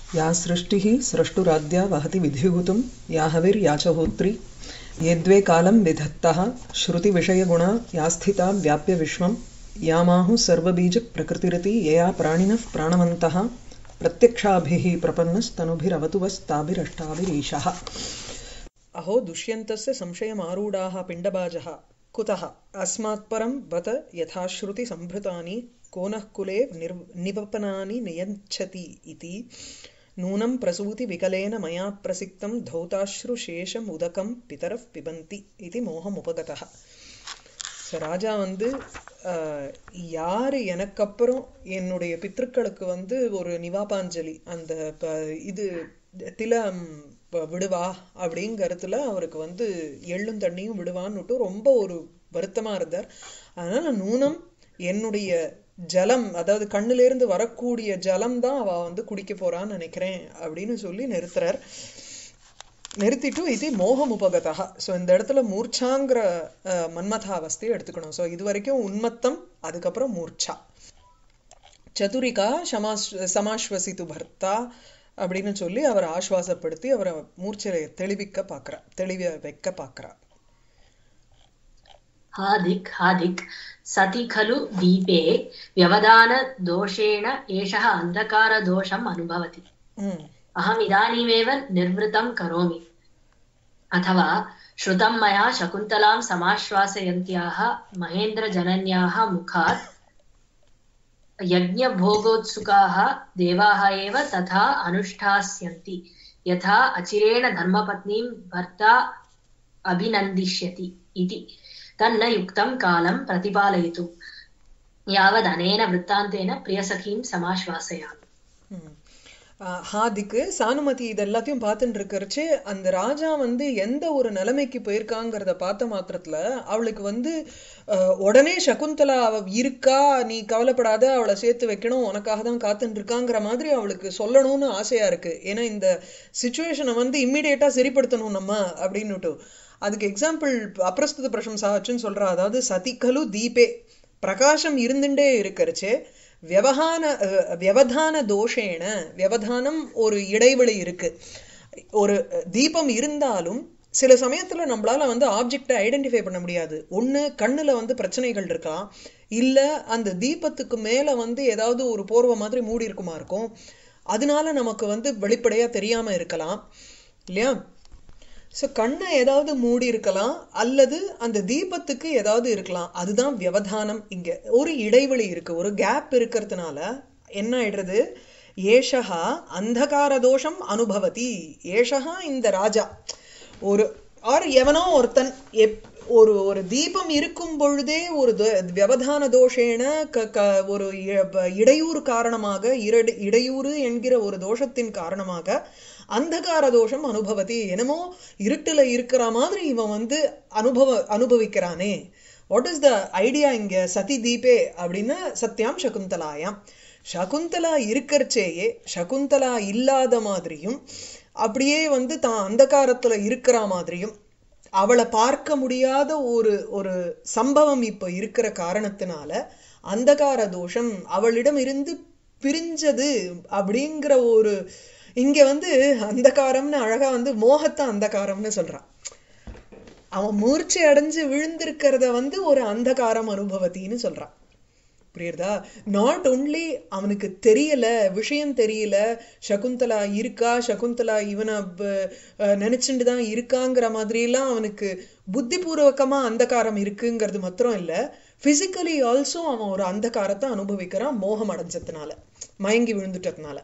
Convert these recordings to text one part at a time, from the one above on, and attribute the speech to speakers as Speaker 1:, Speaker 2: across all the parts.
Speaker 1: या सृष्टिः स्रष्टुराद्या वहति विधिहुतं या हविर्या च होत्री ये द्वे कालं विधत्तः श्रुतिविषयगुणा या स्थिता व्याप्य विश्वं यामाहुः सर्वबीजप्रकृतिरिति यया प्राणिनः प्राणवन्तः प्रत्यक्षाभिः प्रपन्नस्तनुभिरवतु वस्ताभिरष्टाभिरीशः अहो दुष्यन्तस्य संशयमारूढाः पिण्डबाजः कुतः अस्मात्परं बत यथा श्रुतिसम्भृतानि को नः कुले निर् निवपनानि नियच्छति इति नूनं प्रसूतिविकलेन मया प्रसिक्तं धौताश्रुशेषमुदकं पितरः पिबन्ति इति மோகமுபகதः ஸோ ராஜா வந்து ஆஹ், யார் எனக்கு அப்புறம் என்னுடைய பித்ருக்களுக்கு வந்து ஒரு நிவாபாஞ்சலி அந்த ப- இது திலம் ப- விடுவா அப்படிங்கறதுல அவருக்கு வந்து எள்ளும் தண்ணியும் விடுவான்னுட்டு ரொம்ப ஒரு வருத்தமா இருந்தார் அதனால நூனம் என்னுடைய ஜலம் அதாவது கண்ணுல இருந்து வரக்கூடிய ஜலம் தான் அவ வந்து குடிக்க போறான்னு நினைக்கிறேன் அப்படின்னு சொல்லி நிறுத்துறார் நிறுத்திட்டு இது மோகம் உபகதா ஸோ இந்த இடத்துல மூர்ச்சாங்கிற அஹ், மன்மதாவஸ்தையை எடுத்துக்கணும் ஸோ இது வரைக்கும் உன்மத்தம் அதுக்கப்புறம் மூர்ச்சா சதுரிகா சமாஸ் சமாஸ்வசித்து பர்த்தா அப்படின்னு சொல்லி அவரை ஆஸ்வாசப்படுத்தி அவரை மூர்ச்சையை தெளிவிக்க பார்க்கறா தெளிவ வைக்க பார்க்கறா
Speaker 2: हा दिक् हा दिक् सति खलु दीपे व्यवधानदोषेण एषः अन्धकारदोषम् अनुभवति
Speaker 1: ம்
Speaker 2: अहमिदानीमेव निर्वृतं करोमि अथवा श्रुतं मया शकुन्तलां समाश्वासयन्त्याः महेन्द्रजनन्याः मुखात् यज्ञभोगोत्सुकाः देवाः एव तथा अनुष्ठास्यन्ति यथा अचिरेण धर्मपत्नीं भर्ता अभिनन्दिष्यति इति तन्न युक्तं कालं प्रतिपालयितुं यावदनेन वृत्तान्तेन प्रियसखीं समाश्वासयामि
Speaker 1: ம். ஆஹ் ஹாதிக்கு சானுமதி இது எல்லாத்தையும் பார்த்துட்டு இருக்கறச்சு அந்த ராஜா வந்து எந்த ஒரு நிலைமைக்கு போயிருக்காங்கிறத பார்த்த மாத்திரத்துல அவளுக்கு வந்து ஆஹ், உடனே சகுந்தலா அவ இருக்கா நீ கவலைப்படாத அவளை சேர்த்து வைக்கணும் உனக்காக தான் காத்துட்டு இருக்காங்கிற மாதிரி அவளுக்கு சொல்லணும்னு ஆசையா இருக்கு ஏன்னா இந்த சுச்சுவேஷனை வந்து இம்மிடியேட்டா சரிப்படுத்தணும் நம்ம அப்படின்னுட்டு அதுக்கு எக்ஸாம்பிள் அப்ரஸ்துத பிரசம்சாச்சுன்னு சொல்றா அதாவது சதிகலு தீபே பிரகாசம் இருந்துட்டே இருக்கறச்சே வியவகான அஹ், வியவதான தோஷேன வியவதானம் ஒரு இடைவெளி இருக்கு ஒரு அஹ், தீபம் இருந்தாலும் சில சமயத்துல நம்மளால வந்து ஆப்ஜெக்டை ஐடென்டிஃபை பண்ண முடியாது ஒண்ணு கண்ணுல வந்து பிரச்சனைகள் இருக்கலாம் இல்ல அந்த தீபத்துக்கு மேல வந்து ஏதாவது ஒரு போர்வை மாதிரி மூடி இருக்குமா இருக்கும் அதனால நமக்கு வந்து வெளிப்படையா தெரியாம இருக்கலாம் இல்லையா ஸோ கண்ணை ஏதாவது மூடி இருக்கலாம் அல்லது அந்த தீபத்துக்கு ஏதாவது இருக்கலாம் அதுதான் வியவதானம் இங்க ஒரு இடைவெளி இருக்கு ஒரு கேப் இருக்கிறதுனால என்ன ஆயிடுறது ஏஷகா அந்தகார தோஷம் அனுபவதி ஏஷகா இந்த ராஜா ஒரு ஆர் எவனோ ஒருத்தன் எப் ஒரு ஒரு தீபம் இருக்கும் பொழுதே ஒரு த- வியவதான தோஷேன க க ஒரு இ- ப- இடையூறு காரணமாக இரடு இடையூறு என்கிற ஒரு தோஷத்தின் காரணமாக அந்தகார தோஷம் அனுபவதி என்னமோ இருட்டுல இருக்கிற மாதிரி இவன் வந்து அனுபவ அனுபவிக்கிறானே வாட் இஸ் த ஐடியா இங்க சதி தீபே அப்படின்னா சத்யாம் சகுந்தலாயாம் சகுந்தலா இருக்கறச்சேயே சகுந்தலா இல்லாத மாதிரியும் அப்படியே வந்து தான் அந்தகாரத்துல இருக்கிற மாதிரியும் அவளை பார்க்க முடியாத ஒரு ஒரு சம்பவம் இப்போ இருக்கிற காரணத்தினால அந்தகார தோஷம் அவளிடம் இருந்து பிரிஞ்சது அப்படிங்கிற ஒரு இங்க வந்து அந்தகாரம்னு அழகா வந்து மோகத்தை அந்தகாரம்னு சொல்றான் அவன் மூர்ச்சை அடைஞ்சு விழுந்திருக்கிறத வந்து ஒரு அந்தகாரம் அனுபவத்தின்னு சொல்றான் புரியுறதா நாட் ஒன்லி அவனுக்கு தெரியல விஷயம் தெரியல சகுந்தலா இருக்கா சகுந்தலா இவனை நினைச்சுட்டு தான் இருக்காங்கிற மாதிரி எல்லாம் அவனுக்கு புத்திபூர்வகமா அந்தகாரம் இருக்குங்கிறது மாத்திரம் இல்ல பிசிக்கலி ஆல்சோ அவன் ஒரு அந்தகாரத்தை அனுபவிக்கிறான் மோகம் அடைஞ்சதுனால மயங்கி விழுந்துட்டதுனால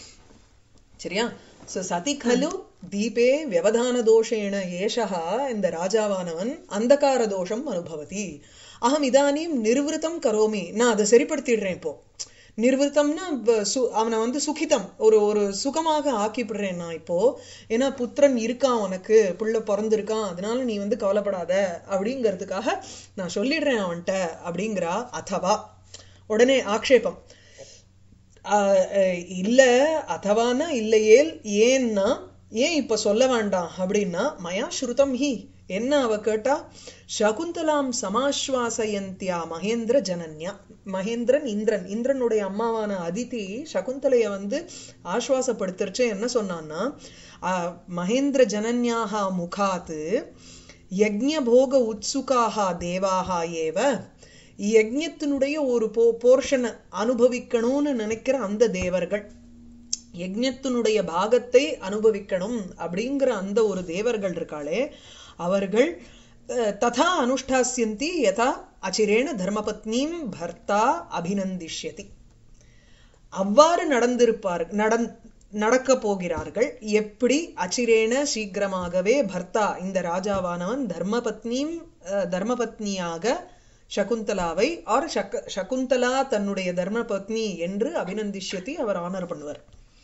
Speaker 1: சரியா சோ சதி கலு தீபே வியவதான தோஷேன ஏஷா இந்த ராஜாவானவன் அந்தகார தோஷம் அனுபவதி அகம் இதானியும் நிர்விருத்தம் கரோமி நான் அதை சரிப்படுத்திடுறேன் இப்போ நிர்விருத்தம்னா வ- சு- அவனை வந்து சுகிதம் ஒரு ஒரு சுகமாக ஆக்கிவிடுறேன் நான் இப்போ ஏன்னா புத்திரன் இருக்கான் உனக்கு பிள்ளை பிறந்திருக்கான் அதனால நீ வந்து கவலைப்படாத அப்படிங்கிறதுக்காக நான் சொல்லிடுறேன் அவன்கிட்ட அப்படிங்கிறா அதவா உடனே ஆக்ஷேபம் ஆஹ் அஹ் இல்ல அதவானா இல்லையேல் ஏன்னா ஏன் இப்ப சொல்ல வேண்டாம் அப்படின்னா மயா ஸ்ருதம் ஹி என்ன அவ கேட்டா சகுந்தலாம் சமாஸ்வாசயந்தியா மகேந்திர ஜனன்யா மகேந்திரன் இந்திரன் இந்திரனுடைய அம்மாவான அதிதி சகுந்தலைய வந்து ஆஸ்வாசப்படுத்துறச்சு என்ன சொன்னான்னா ஆஹ், மகேந்திர ஜனன்யாக முகாத்து யஜ்ஞபோக உத்சுகாக தேவாக ஏவ யஜ்ஞத்தினுடைய ஒரு போ போர்ஷனை அனுபவிக்கணும்னு நினைக்கிற அந்த தேவர்கள் யஜ்ஞத்தினுடைய பாகத்தை அனுபவிக்கணும் அப்படிங்கிற அந்த ஒரு தேவர்கள் இருக்காளே அவர்கள் அஹ், ததா அனுஷ்டாசியந்தி யதா அச்சிரேண தர்மபத்னீம் பர்த்தா அபிநந்திஷ்யதி அவ்வாறு நடந்திருப்பார் நடந் நடக்க போகிறார்கள் எப்படி அச்சிரேன சீக்கிரமாகவே பர்த்தா இந்த ராஜாவானவன் தர்மபத்னீம் அஹ், தர்மபத்னியாக சகுந்தலாவை ஆர் சக சகுந்தலா தன்னுடைய தர்மபத்னி என்று அபிநந்திஷ்யதி அவர் ஆனர் பண்ணுவார்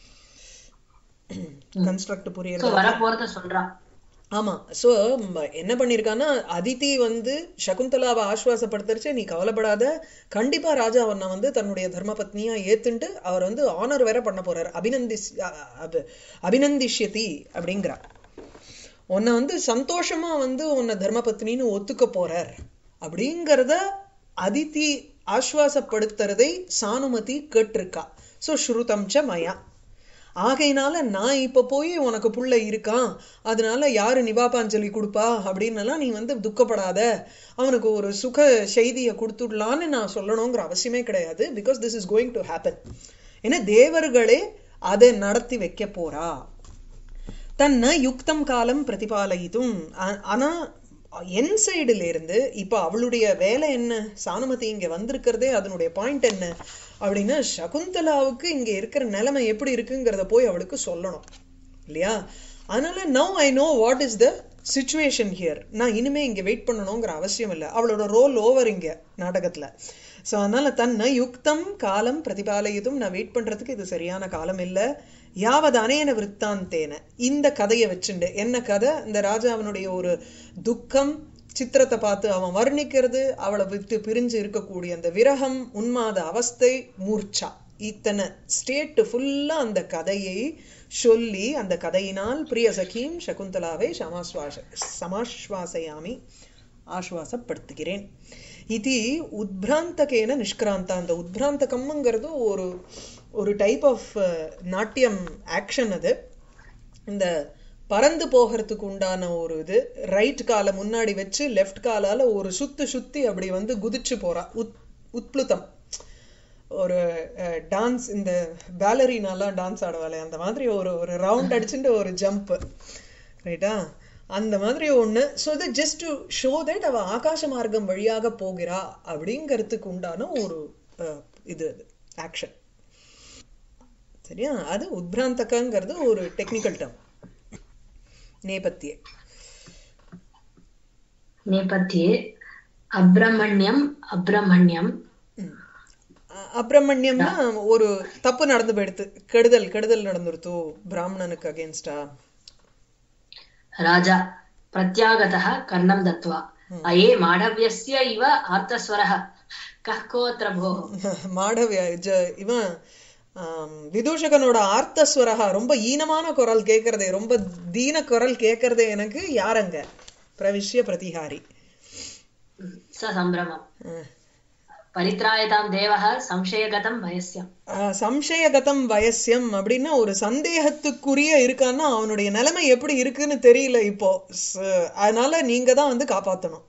Speaker 1: கன்ஸ்ட்ரக்ட்
Speaker 2: சோ
Speaker 1: புரியுது
Speaker 2: வரப்போறத சொல்றா
Speaker 1: ஆமா சோ என்ன பண்ணிருக்கான்னா அதித்தி வந்து சகுந்தலாவை ஆஸ்வாசப்படுத்துறச்சு நீ கவலைப்படாத கண்டிப்பா ராஜா உன்னை வந்து தன்னுடைய தர்மபத்னியா ஏத்துண்டு அவர் வந்து ஆனர் வேற பண்ண போறார் அபிநந்திஸ் அ- அப- அபிநந்திஷ்யதி அப்படிங்கிறா உன்னை வந்து சந்தோஷமா வந்து உன்னை தர்மபத்னின்னு ஒத்துக்க போறார் அப்படிங்கிறத அதித்தி ஆஸ்வாசப்படுத்துறதை சானுமதி கேட்டிருக்கா சோ ஸ்ருதம் ச மயா ஆகையினால நான் இப்ப போய் உனக்கு புள்ள இருக்கான் அதனால யாரு நிவாபாஞ்சலி கொடுப்பா அப்படின்னலாம் நீ வந்து துக்கப்படாத அவனுக்கு ஒரு சுக செய்தியை கொடுத்துடலான்னு நான் சொல்லணுங்கிற அவசியமே கிடையாது because this is going to happen ஏன்னா தேவர்களே அதை நடத்தி வைக்க போறா தன்னை யுக்தம் காலம் பிரதிபாலயித்தும் ஆ- ஆனா என் சைடுல இருந்து இப்ப அவளுடைய வேலை என்ன சானுமதி இங்க வந்திருக்கிறதே அதனுடைய பாயிண்ட் என்ன அப்படின்னா சகுந்தலாவுக்கு இங்க இருக்கிற நிலைமை எப்படி இருக்குங்கிறத போய் அவளுக்கு சொல்லணும் இல்லையா அதனால now I know what is the situation here நான் இனிமே இங்க வெயிட் பண்ணணுங்கிற அவசியம் இல்லை அவளோட ரோல் ஓவர் இங்க நாடகத்துல சோ அதனால தன்னை யுக்தம் காலம் பிரதிபாலயித்தும் நான் வெயிட் பண்றதுக்கு இது சரியான காலம் இல்ல யாவது அனேன விற்த்தாந்தேன இந்த கதையை வச்சுண்டு என்ன கதை இந்த ராஜாவினுடைய ஒரு துக்கம் சித்திரத்தை பார்த்து அவன் வர்ணிக்கிறது அவளை விட்டு பிரிஞ்சு இருக்கக்கூடிய அந்த விரகம் உன்மாத அவஸ்தை மூர்ச்சா இத்தனை ஸ்டேட் ஃபுல்லா அந்த கதையை சொல்லி அந்த கதையினால் பிரிய சகீம் சகுந்தலாவை சமாஸ்வாச சமாஸ்வாசயாமி ஆஸ்வாசப்படுத்துகிறேன் இது உத்பிராந்தகேன நிஷ்கிராந்தா அந்த உத்பிராந்தகம்ங்கிறது ஒரு ஒரு டைப் ஆஃப் நாட்டியம் ஆக்ஷன் அது இந்த பறந்து போகிறதுக்கு உண்டான ஒரு இது ரைட் காலை முன்னாடி வச்சு லெஃப்ட் காலால ஒரு சுத்து சுத்தி அப்படி வந்து குதிச்சு போறா உத் உத்ப்ளுதம் ஒரு டான்ஸ் இந்த பேலரினாலாம் டான்ஸ் ஆடுவாளே அந்த மாதிரி ஒரு ஒரு ரவுண்ட் அடிச்சுட்டு ஒரு ஜம்ப் ரைட்டா அந்த மாதிரி ஒண்ணு so that just to show that அவ ஆகாச மார்க்கம் வழியாக போகிறா அப்படிங்கிறதுக்கு உண்டான ஒரு அஹ், இது ஆக்ஷன் சரியா அது உத்பிராந்தகங்கிறது ஒரு டெக்னிக்கல் டேர்ம் நேபத்திய
Speaker 2: நேபத்தியே அப்ரமண்யம் அப்ரமண்யம்
Speaker 1: அ- அப்ரமண்யம்னா ஒரு தப்பு நடந்து போயிடுத்து கெடுதல் கெடுதல் நடந்துருத்தோ பிராமணனுக்கு அகேன்ஸ்டா
Speaker 2: ராஜா பிரத்யாகதः கர்ணம் தத்வா அயே மாடவியஸ்ய இவ ஆர்த்தஸ்வரः கः கோத்ர भोः
Speaker 1: மாடவிய ஜ- இவன் ஆம், விதூஷகனோட ஆர்த்தஸ்வரகா ரொம்ப ஈனமான குரல் கேட்கறதே ரொம்ப தீன குரல் கேட்கறதே எனக்கு யாரங்க பிரவிஷ்ய பிரதிஹாரி
Speaker 2: स सम्भ्रमम्
Speaker 1: அஹ்,
Speaker 2: परित्रायतां देवः संशयगतं वयस्यम्
Speaker 1: அஹ், சம்சயகதம் வயசியம் அப்படின்னா ஒரு சந்தேகத்துக்குரிய இருக்கான்னா அவனுடைய நிலைமை எப்படி இருக்குன்னு தெரியல இப்போ ச- அதனால நீங்க தான் வந்து காப்பாத்தணும்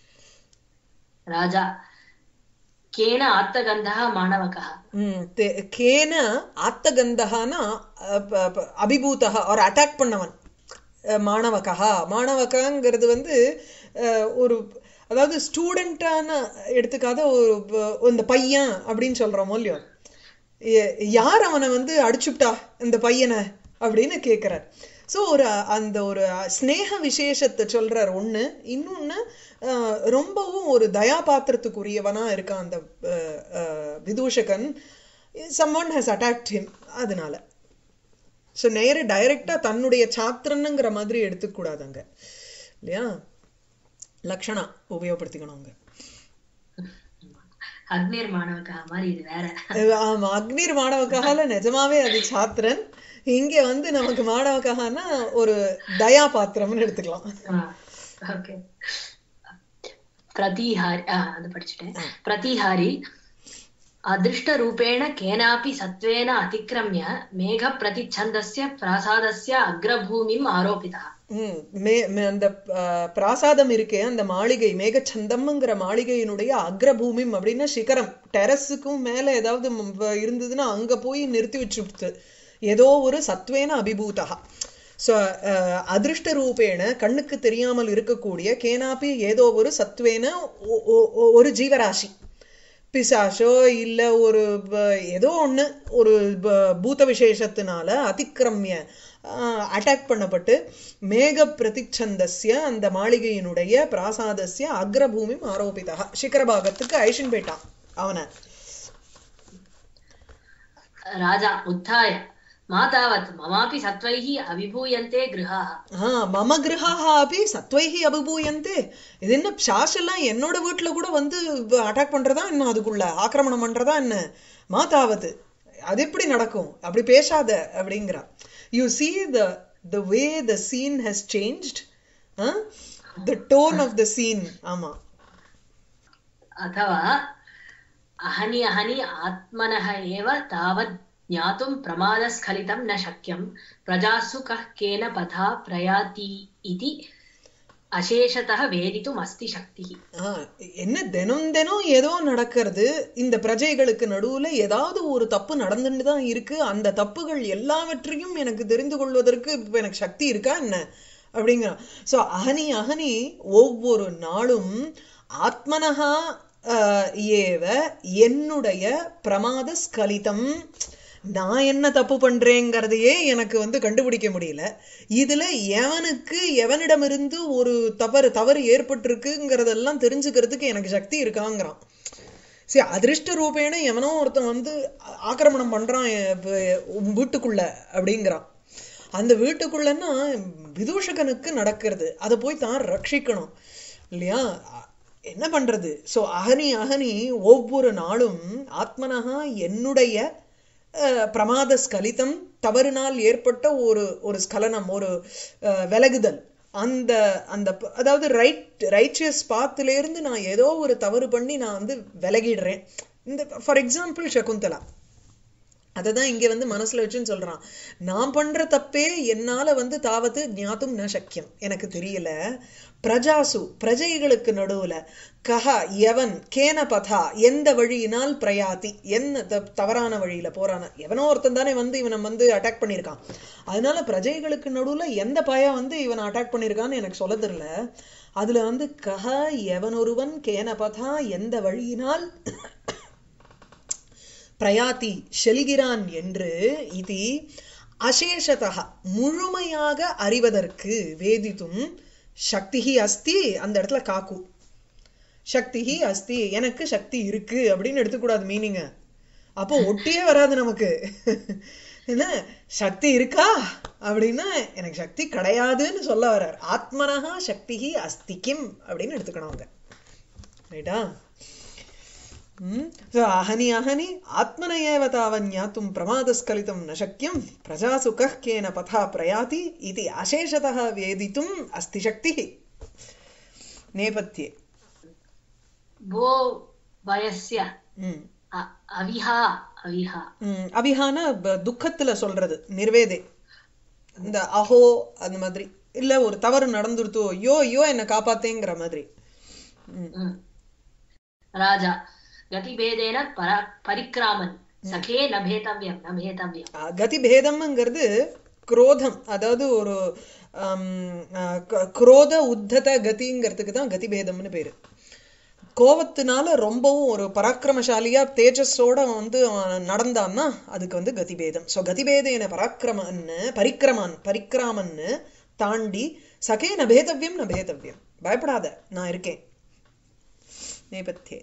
Speaker 2: राजा केन आत्तगन्धः माणवकः
Speaker 1: ம், தே- கேன ஆத்தகந்தகானா அ- ப- ப- அபிபூதகா ஒரு அட்டாக் பண்ணவன் அஹ், மாணவகா மாணவகாங்கிறது வந்து அஹ், ஒரு அதாவது ஸ்டூடெண்டான எடுத்துக்காத ஒரு ப- இந்த பையன் அப்படின்னு சொல்றோமோ இல்லையோ எ- யார் அவனை வந்து அடிச்சுட்டா இந்த பையனை அப்படின்னு கேட்கிறார் சோ ஒரு அந்த ஒரு ஸ்நேக விசேஷத்தை சொல்றார் ஒண்ணு இன்னொன்னு அஹ், ரொம்பவும் ஒரு தயாபாத்திரத்துக்குரியவனா இருக்கான் அந்த அஹ், அஹ், விதூஷகன் சம்மன் ஹஸ் அட்டாக்ட் ஹிம் அதனால சோ நேர டைரக்டா தன்னுடைய சாத்திரனுங்கிற மாதிரி எடுத்துக்கூடாது அங்க இல்லையா லக்ஷணா உபயோகப்படுத்திக்கணும் அங்க
Speaker 2: அக்னிர் மாணவக்கः மாதிரி இது வேற
Speaker 1: அஹ் ஆமா அக்னிர் மாணவக்கால நிஜமாவே அது சாத்திரன் இங்க வந்து நமக்கு மாணவக்காகனா ஒரு தயா பாத்திரம்னு எடுத்துக்கலாம்
Speaker 2: ஆ. ஓகே பிரதிஹாரி ஆ, அது படிச்சுட்டேன் பிரதிஹாரி अदृष्टरूपेण केनापि सत्त्वेन अतिक्रम्य मेघप्रतिच्छन्दस्य प्रासादस्य अग्रभूमिम् आरोपितः
Speaker 1: ம், மே மே- அந்த அஹ், பிராசாதம் இருக்கே அந்த மாளிகை மேகச்சந்தம்ங்கிற மாளிகையினுடைய அக்ரபூமிம் அப்படின்னா சிகரம் டெரஸுக்கும் மேல ஏதாவது ம், வ- இருந்ததுன்னா அங்க போய் நிறுத்தி வச்சுடுத்து ஏதோ ஒரு சத்வேன அபிபூதா ஸோ அதிருஷ்ட ரூபேண கண்ணுக்கு தெரியாமல் இருக்கக்கூடிய கேனாப்பி ஏதோ ஒரு சத்வேன ஒ- ஒ- ஒ- ஒரு ஜீவராசி பிசாசோ இல்ல ஒரு ப- ஏதோ ஒண்ணு ஒரு ப- பூத விசேஷத்தினால அதிக்கிரமிய அட்டாக் பண்ணப்பட்டு மேக பிரதிச்சந்தஸ்ய அந்த மாளிகையினுடைய பிராசாதஸ்ய அக்ரபூமி ஆரோபிதா சிகரபாகத்துக்கு ஐஷன் போயிட்டான் அவனை
Speaker 2: राजा उत्थाय मा तावत् ममापि सत्त्वैः अभिभूयन्ते गृहाः
Speaker 1: ஆ மம கிரகாக அப்படி சத்வைகி அபிபூயந்தே இது என்ன பிசாஸ் எல்லாம் என்னோட வீட்டுல கூட வந்து அட்டாக் பண்றதா என்ன அதுக்குள்ள ஆக்கிரமணம் பண்றதா என்ன மாதாவது அது எப்படி நடக்கும் அப்படி பேசாத அப்படிங்கிறா you see the the way the scene has changed huh? the tone of the scene ஆமா
Speaker 2: अथवा अहनि अहनि आत्मनः एव तावत् ज्ञातुं प्रमादस्खलितं न शक्यं प्रजासु कः केन पथा प्रयाति इति अशेषतः वेदितुम् अस्ति शक्तिः
Speaker 1: ஆ, என்ன தினம் தினம் ஏதோ நடக்கிறது இந்த பிரஜைகளுக்கு நடுவுல ஏதாவது ஒரு தப்பு நடந்துட்டு தான் இருக்கு அந்த தப்புகள் எல்லாவற்றையும் எனக்கு தெரிந்து கொள்வதற்கு இப்ப எனக்கு சக்தி இருக்கா என்ன அப்படிங்கிறான் சோ அகனி அகனி ஒவ்வொரு நாளும் ஆத்மனஹா ஆஹ், ஏவ என்னுடைய பிரமாத ஸ்கலிதம் நான் என்ன தப்பு பண்றேங்கிறதையே எனக்கு வந்து கண்டுபிடிக்க முடியல இதுல எவனுக்கு எவனிடமிருந்து ஒரு தவறு தவறு ஏற்பட்டிருக்குங்கிறதெல்லாம் தெரிஞ்சுக்கிறதுக்கு எனக்கு சக்தி இருக்காங்கிறான் சரி அதிருஷ்ட ரூபேன எவனோ ஒருத்தன் வந்து ஆ- ஆக்கிரமணம் பண்றான் எ- ப- உன் வீட்டுக்குள்ள அப்படிங்கிறான் அந்த வீட்டுக்குள்ளன்னா விதூஷகனுக்கு நடக்கிறது அதை போய் தான் ரட்சிக்கணும் இல்லையா அ- என்ன பண்றது சோ அகனி அகனி ஒவ்வொரு நாளும் ஆத்மனஹா என்னுடைய அஹ், பிரமாத ஸ்கலிதம் தவறினால் ஏற்பட்ட ஒரு ஒரு ஸ்கலனம் ஒரு அஹ், விலகுதல் அந்த அந்த ப- அதாவது ரைட் ரைச்சியஸ் பாத்துல இருந்து நான் ஏதோ ஒரு தவறு பண்ணி நான் வந்து விலகிடுறேன் இந்த ஃபார் எக்ஸாம்பிள் சகுந்தலா அததான் இங்க வந்து மனசுல வச்சுன்னு சொல்றான் நான் பண்ற தப்பே என்னால வந்து தாவது ஞாத்தும் ந சக்கியம் எனக்கு தெரியல பிரஜாசு பிரஜைகளுக்கு நடுவுல கஹ எவன் கேன பதா எந்த வழியினால் பிரயாதி என்ன த- தவறான வழியில போறான எவனோ ஒருத்தன் தானே வந்து இவனை வந்து அட்டாக் பண்ணியிருக்கான் அதனால பிரஜைகளுக்கு நடுவுல எந்த பய வந்து இவனை அட்டாக் பண்ணியிருக்கான்னு எனக்கு சொல்ல தெரியல அதுல வந்து கஹ எவனொருவன் கேன பதா எந்த வழியினால் பிரயாத்தி செல்கிறான் என்று இது அசேஷதः முழுமையாக அறிவதற்கு வேதித்தும் சக்திஹி அஸ்தி அந்த இடத்துல காக்கு சக்திஹி அஸ்தி எனக்கு சக்தி இருக்கு அப்படின்னு எடுத்துக்கூடாது மீனிங்க அப்போ ஒட்டியே வராது நமக்கு என்ன சக்தி இருக்கா அப்படின்னா எனக்கு சக்தி கிடையாதுன்னு சொல்ல வர்றார் ஆத்மனஹா சக்திஹி அஸ்தி கிம் அப்படின்னு எடுத்துக்கணும் அவங்க ரைட்டா ம் So, अहनि अहनि आत्मन एव तावन् ज्ञातुं प्रमादस्खलितं न शक्यं प्रजासु कः केन पथा प्रयाति इति अशेषतः वेदितुम् अस्ति शक्तिः नेपथ्ये
Speaker 2: भो वयस्य
Speaker 1: ம்
Speaker 2: अ- अविहा अविहा
Speaker 1: ம், அபிஹான ப- துக்கத்துல சொல்றது நிர்வேதே இந்த அஹோ அந்த மாதிரி இல்ல ஒரு தவறு நடந்துருத்தோ ஐயோ ஐயோ என்னை காப்பாத்தேங்கிற மாதிரி ம்
Speaker 2: ம். राजा गतिभेदेन परा परिक्रामन् सखे न भेतव्यं न भेतव्यम्
Speaker 1: அஹ் கதி பேதம்ங்கிறது குரோதம் அதாவது ஒரு ஆம், அஹ், க- குரோத உத்தத கதிங்கிறதுக்கு தான் கதி பேதம்னு பேரு கோவத்தினால ரொம்பவும் ஒரு பராக்கிரமசாலியா தேஜஸோட வந்து அவன் நடந்தான்னா அதுக்கு வந்து கதிபேதம் ஸோ கதிபேதேன பராக்கிரமன்னு பரிக்கிரமான் பரிக்கிராமன்னு தாண்டி சகே ந பேதவ்யம் ந பேதவ்யம் பயப்படாத நான் இருக்கேன் நேபத்தியே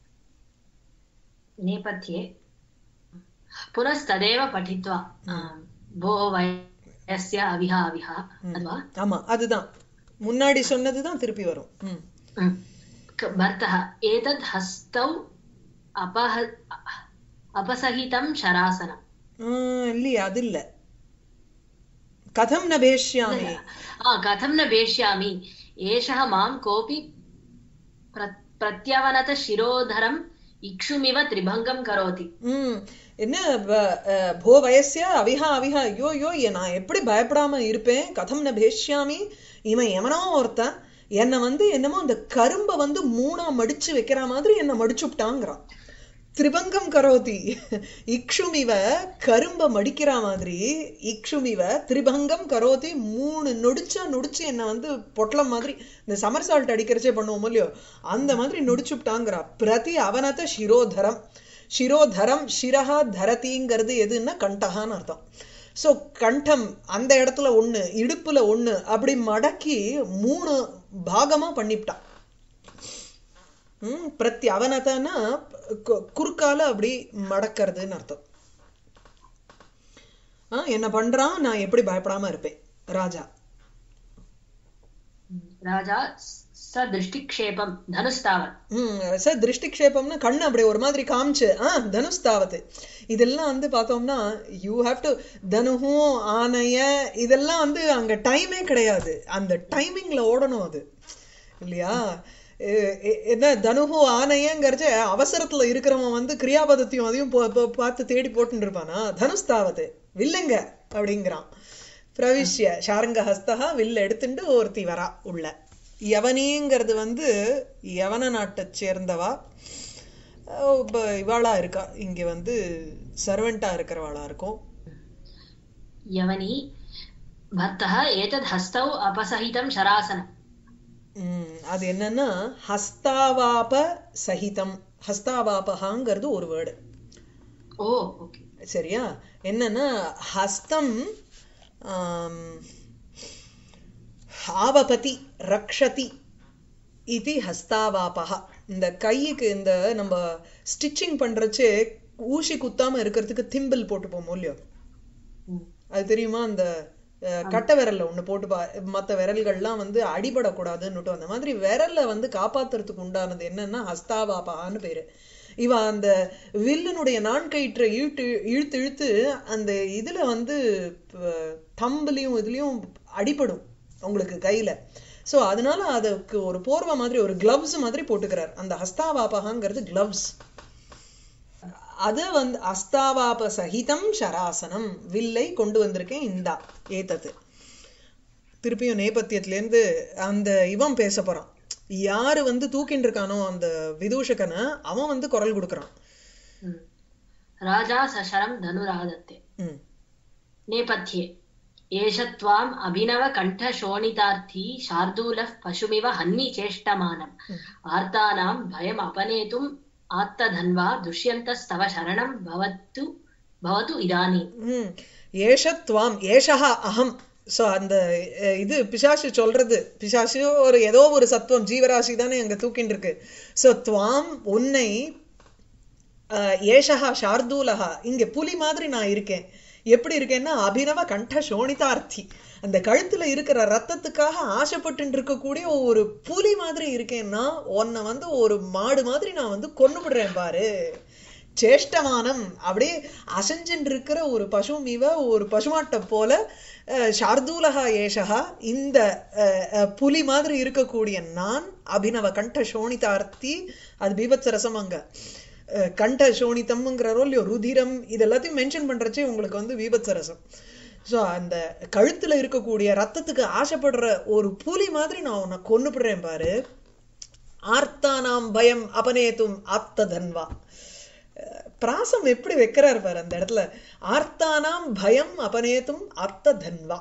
Speaker 2: नेपथ्ये पुनस्तदेव पठित्वा आम्, भो वयस्य अविहा अविहा अथवा
Speaker 1: ஆமா அதுதான் முன்னாடி சொன்னதுதான் திருப்பி வரும் ம்
Speaker 2: ம். क- भर्तः एतद् हस्तौ अपह अपसहितं शरासनम्
Speaker 1: ஆஹ் இல்லையே அது இல்ல கதம் ந பேஷ்யாமி
Speaker 2: आ, कथं न वेष्यामि एषः मां कोऽपि प्र- प्रत्यवनतशिरोधरम् इक्षुमिव त्रिभङ्गं करोति
Speaker 1: ம் என்ன வ- அஹ், போ வயசிய அவிஹா அவிஹா ஐயோ ஐயோ எ- நான் எப்படி பயப்படாம இருப்பேன் கதம் ந பேஷ்யாமி இவன் எவனோ ஒருத்தன் என்னை வந்து என்னமோ அந்த கரும்பை வந்து மூணா மடிச்சு வைக்கிற மாதிரி என்னை மடிச்சு விட்டாங்கிறான் திரிபங்கம் கரோதி இக்ஷுமிவ கரும்ப மடிக்கிற மாதிரி இக்ஷுமிவ திரிபங்கம் கரோதி மூணு நொடிச்சா நொடிச்சு என்னை வந்து பொட்டலம் மாதிரி இந்த சமர் சால்ட் அடிக்கிறச்சே பண்ணுவோம் இல்லையோ அந்த மாதிரி நொடிச்சு விட்டாங்கிறா பிரதி அவனத சிரோதரம் சிரோதரம் சிரஹா தரதிங்கிறது எதுன்னா கண்டகான்னு அர்த்தம் ஸோ கண்டம் அந்த இடத்துல ஒண்ணு இடுப்புல ஒண்ணு அப்படி மடக்கி மூணு பாகமா பண்ணிவிட்டான் ம் பிரத்தி அவனதனா கு- குறுக்கால அப்படி மடக்கிறதுன்னு அர்த்தம் ஆ என்ன பண்றான் நான் எப்படி பயப்படாம இருப்பேன் ராஜா
Speaker 2: राजा स दृष्टिक्षेपं धनुस्तावत्
Speaker 1: ம் சார் திருஷ்டிக்ஷேபம்னா கண்ணு அப்படி ஒரு மாதிரி காமிச்சு ஆ தனுஷ் தாவத்து இதெல்லாம் வந்து பார்த்தோம்னா யூ ஹாவ் டு தனுகும் ஆனைய இதெல்லாம் வந்து அங்க டைமே கிடையாது அந்த டைமிங்ல ஓடணும் அது இல்லையா எ- எ- என்ன தனுகு ஆனையங்கிறச்ச அவசரத்துல இருக்கிறவன் வந்து கிரியாபதத்தையும் அதையும் போ- போ- பார்த்து தேடி போட்டுன்னு இருப்பானா தனுஷ் தாவத்து வில்லுங்க அப்படிங்கிறான் பிரவிஷ்ய ஷாரங்க ஹஸ்தகா வில்ல எடுத்துட்டு ஒருத்தி வரா உள்ள யவனிங்கிறது வந்து யவன நாட்டை சேர்ந்தவா அஹ் இப்ப இவாளா இருக்கா இங்க வந்து சர்வெண்டா இருக்கிறவாளா இருக்கும்
Speaker 2: यवनी भर्तः एतद् हस्तौ अपसहितं शरासनम्
Speaker 1: உம் அது என்னன்னா ஹஸ்தாவாப சகிதம் ஹஸ்தாவாபகாங்கிறது ஒரு வேர்டு
Speaker 2: ओ ओके
Speaker 1: சரியா என்னன்னா ஹஸ்தம் ஆம், ஆவபதி ரக்ஷதி இது ஹஸ்தாவாபகா இந்த கைக்கு இந்த நம்ம ஸ்டிச்சிங் பண்றச்சே ஊசி குத்தாம இருக்கிறதுக்கு திம்பிள் போட்டு போமோ இல்லையோ அது தெரியுமா அந்த அஹ், கட்டை விரல்ல ஒண்ணு போட்டு பா மத்த விரல்கள்லாம் வந்து அடிபடக்கூடாதுன்னுட்டு அந்த மாதிரி விரல்ல வந்து காப்பாத்துறதுக்கு உண்டானது என்னன்னா ஹஸ்தாவாபான்னு பேரு இவ அந்த வில்லினுடைய நான்கயிற்றை இழுத்து இழுத்து இழுத்து அந்த இதுல வந்து தம்புலையும் இதுலயும் அடிபடும் உங்களுக்கு கையில சோ அதனால அதுக்கு ஒரு போர்வை மாதிரி ஒரு கிளவ்ஸ் மாதிரி போட்டுக்கிறார் அந்த ஹஸ்தாவாபகாங்கிறது கிளவ்ஸ் அத வந்து அஸ்தாவாப சகிதம் ஷராசனம் வில்லை கொண்டு வந்திருக்கேன் இந்தா ஏத்தது திருப்பியும் நேபத்தியத்துல இருந்து அந்த இவன் பேச போறான் யாரு வந்து தூக்கின்னு இருக்கானோ அந்த விதூஷகனை அவன் வந்து குரல் கொடுக்கறான்
Speaker 2: राजा सशरं धनुरादत्ते
Speaker 1: ம்
Speaker 2: नेपथ्ये एष त्वाम् अभिनवकण्ठशोणितार्थी शार्दूलः पशुमिव हन्मि चेष्टमानम् आर्तानां भयम् अपनेतुम् आत्तधन्वा दुष्यन्तस्तव शरणं भवतु भवतु इदानीम्
Speaker 1: ம் ஏஷத்வாம் ஏஷஹா அகம் சோ அந்த அஹ், இது பிசாசு சொல்றது பிசாசு ஒரு ஏதோ ஒரு சத்துவம் ஜீவராசி தானே அங்க தூக்கின்னு இருக்கு சோ துவாம் உன்னை அஹ், ஏஷஹா ஷார்தூலஹா இங்க புலி மாதிரி நான் இருக்கேன் எப்படி இருக்கேன்னா அபினவ கண்ட சோணிதார்த்தி அந்த கழுத்துல இருக்கிற ரத்தத்துக்காக ஆசைப்பட்டு இருக்கக்கூடிய ஒரு புலி மாதிரி இருக்கேன்னா உன்னை வந்து ஒரு மாடு மாதிரி நான் வந்து கொன்னு விடுறேன் பாரு சேஷ்டமானம் அப்படியே அசைஞ்சுட்டு இருக்கிற ஒரு பசுமிவ ஒரு பசுமாட்டை போல அஹ், ஷார்தூலகா ஏஷகா இந்த அஹ், அஹ், புலி மாதிரி இருக்கக்கூடிய நான் அபினவ கண்ட சோணிதார்த்தி அது பீபத்சரசம் அங்க அஹ், கண்ட சோணிதம்ங்கிறோ இல்லையோ ருதிரம் இது எல்லாத்தையும் மென்ஷன் பண்றச்சே உங்களுக்கு வந்து பீபத்சரசம் சோ அந்த கழுத்துல இருக்கக்கூடிய ரத்தத்துக்கு ஆசைப்படுற ஒரு புலி மாதிரி நான் உன்னை கொன்னுபிடுறேன் பாரு ஆர்த்தானாம் பயம் அபநேத்தும் ஆப்த தன்வா அஹ் பிராசம் எப்படி வைக்கிறார் பாரு அந்த இடத்துல ஆர்த்தானாம் பயம் அபநேத்தும் ஆப்த தன்வா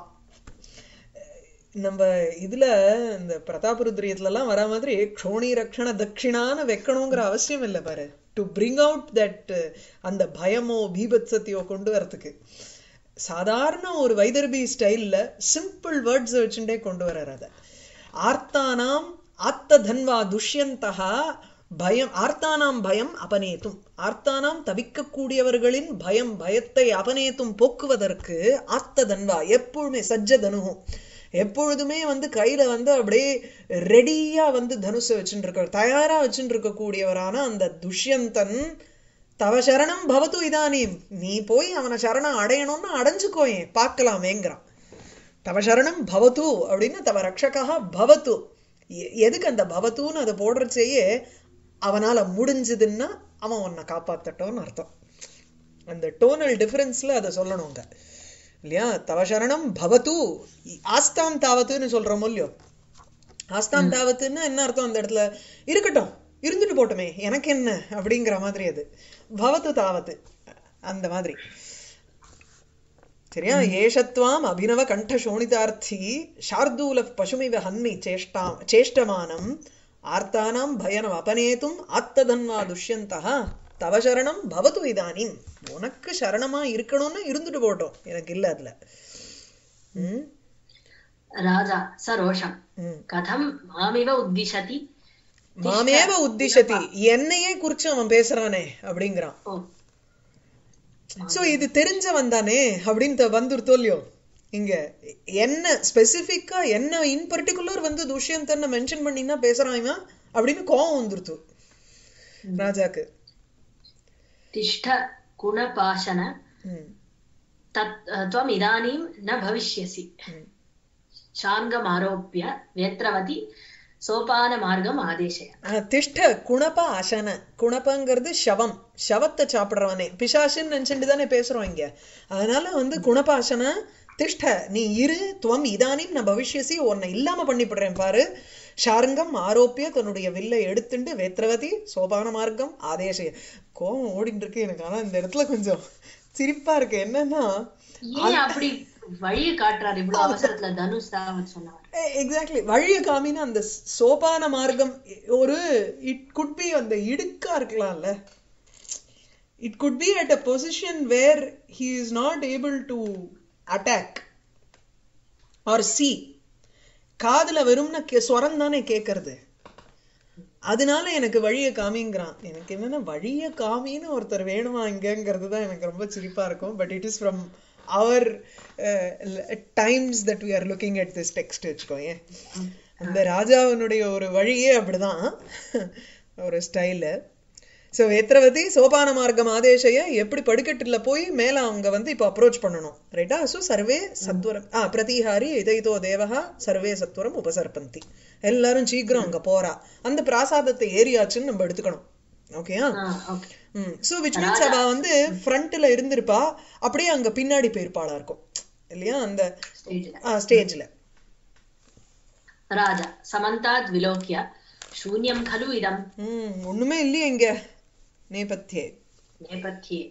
Speaker 1: நம்ம இதுல இந்த பிரதாபருத்ரியத்துல எல்லாம் வர மாதிரி க்ஷோணி ரக்ஷண தட்சிணான்னு வைக்கணுங்கிற அவசியம் இல்லை பாரு டு பிரிங் அவுட் தட் அந்த பயமோ பீபத்சத்தையோ கொண்டு வரதுக்கு சாதாரண ஒரு வைதர்பி ஸ்டைல்ல சிம்பிள் வேர்ட்ஸ் வச்சுட்டே கொண்டு வர்றார் அதை ஆர்த்தானாம் ஆத்த தன்வா துஷ்யந்தகா பயம் ஆர்த்தானாம் பயம் அபநேத்தும் ஆர்த்தானாம் தவிக்கக்கூடியவர்களின் பயம் பயத்தை அபநேத்தும் போக்குவதற்கு ஆத்த தன்வா எப்பொழுதுமே சஜ்ஜ தனுகும் எப்பொழுதுமே வந்து கையில வந்து அப்படியே ரெடியா வந்து தனுசை வச்சுட்டு இருக்க தயாரா வச்சுட்டு இருக்கக்கூடியவரான அந்த துஷ்யந்தன் தவ சரணம் பவத்து இதானீம் நீ போய் அவனை சரணம் அடையணும்னு அடைஞ்சுக்கோயேன் பார்க்கலாமேங்கிறான் தவ சரணம் பவத்து அப்படின்னு தவ ரக்ஷகா பவத்து எ- எதுக்கு அந்த பவத்துன்னு அதை போடுறச்சேயே அவனால முடிஞ்சதுன்னா அவன் உன்னை காப்பாத்தட்டோன்னு அர்த்தம் அந்த டோனல் டிஃபரன்ஸ்ல அதை சொல்லணுங்க இல்லையா தவ சரணம் பவத்து ஆஸ்தாம் தாவத்துன்னு சொல்றோமோ இல்லையோ ஆஸ்தாம் தாவத்துன்னா என்ன அர்த்தம் அந்த இடத்துல இருக்கட்டும் இருந்துட்டு போட்டுமே எனக்கு என்ன அப்படிங்கிற மாதிரி அது பவத்து தாவத்து அந்த மாதிரி சரியா ஏஷத்வாம் அபினவ கண்ட சோணிதார்த்தி ஷார்தூல பசுமிவ ஹன்னி சேஷ்டா சேஷ்டமானம் ஆர்த்தானாம் பயனம் அபநேத்தும் ஆத்ததன்வா துஷ்யந்தா தவ சரணம் பவத்து இதானிம் உனக்கு சரணமா இருக்கணும்னு இருந்துட்டு போட்டோம் எனக்கு இல்ல அதுல ம்
Speaker 2: राजा स रोषम्
Speaker 1: ம்
Speaker 2: कथं मामिव उद्दिशति
Speaker 1: மாமேவ உத்திஷதி என்னையே குறிச்சு அவன் பேசுறானே அப்படிங்கிறான்
Speaker 2: ओ
Speaker 1: சோ இது தெரிஞ்சவன் தானே அப்படின்னு த- வந்துருத்தோ இல்லையோ இங்க என்ன ஸ்பெசிபிக்கா என்ன இன் பர்டிகுலர் வந்து துஷ்யந்தன்னு மென்ஷன் பண்ணினா பேசுறான் இவன் அப்படின்னு கோவம் வந்துருத்து ராஜாக்கு
Speaker 2: तिष्ठ गुणपाशन
Speaker 1: ம்,
Speaker 2: तत् त्वम् इदानीं न भविष्यसि
Speaker 1: ம்.
Speaker 2: शार्ङ्गमारोप्य वेत्रवती सोपानमार्गम् आदेशय
Speaker 1: ஆஹ், திஷ்ட குணப அசன குணபங்கிறது சவம் சவத்தை சாப்பிடுறவனே பிசாசுன்னு நினைச்சுட்டு தானே பேசுறோம் இங்க அதனால வந்து குணபாசன திஷ்ட நீ இரு துவம் இதானிம் நான் பவிஷ்யசி உன்னை இல்லாம பண்ணிவிடுறேன் பாரு ஷாருங்கம் ஆரோப்பிய தன்னுடைய வில்லை எடுத்துண்டு வேத்ரவதி சோபான மார்க்கம் ஆதேச கோபம் ஓடிட்டு இருக்கு எனக்கு ஆனா இந்த இடத்துல கொஞ்சம் சிரிப்பா இருக்கு என்னன்னா
Speaker 2: ஏன் அப்படி வழியை காட்டுறாரு இவ்வளவு அவசரத்துல தனுஷ் தான் சொன்னார்
Speaker 1: எக்ஸாக்ட்லி வழிய காமின்னு அந்த சோபான மார்க்கம் ஒரு இட் குட் பி அந்த இடுக்கா இருக்கலாம்ல it could be at a position where he is not able to attack or see காதுல வெறும்னா கே- ஸ்வரம் தானே கேட்கறது அதனால எனக்கு வழிய காமிங்கிறான் எனக்கு என்னன்னா வழிய காமின்னு ஒருத்தர் வேணுமா இங்கங்கிறது தான் எனக்கு ரொம்ப சிரிப்பா இருக்கும் but it is from our times that we are looking at this text வச்சுக்கோங்க அந்த ராஜாவினுடைய ஒரு வழியே அப்படிதான் ஒரு ஸ்டைலு ஸோ வேத்ரவதி சோபான மார்க்கம் ஆதேசைய எப்படி படிக்கட்டுல போய் மேல அவங்க வந்து இப்போ அப்ரோச் பண்ணணும் ரைட்டா ஸோ சர்வே சத்வரம் ஆ பிரதிஹாரி இதோ தேவகா சர்வே சத்வரம் உபசர்பந்தி எல்லாரும் சீக்கிரம் அங்க போறா அந்த பிராசாதத்தை ஏறியாச்சுன்னு நம்ம எடுத்துக்கணும் ஓகேயா
Speaker 2: ஓகே
Speaker 1: ம் ஸோ விச் மீன்ஸ் அவ வந்து ஃப்ரண்ட்ல இருந்திருப்பா அப்படியே அங்க பின்னாடி போயிருப்பாளா இருக்கும் இல்லையா அந்த
Speaker 2: ஸ்டேஜ்ல
Speaker 1: ஸ்டேஜ்ல
Speaker 2: ராஜா சமந்தாத் விலோக்கிய சூன்யம் खलु இதம்
Speaker 1: ம் ஒண்ணுமே இல்லையே இங்க நேபத்தியே
Speaker 2: नेपथ्ये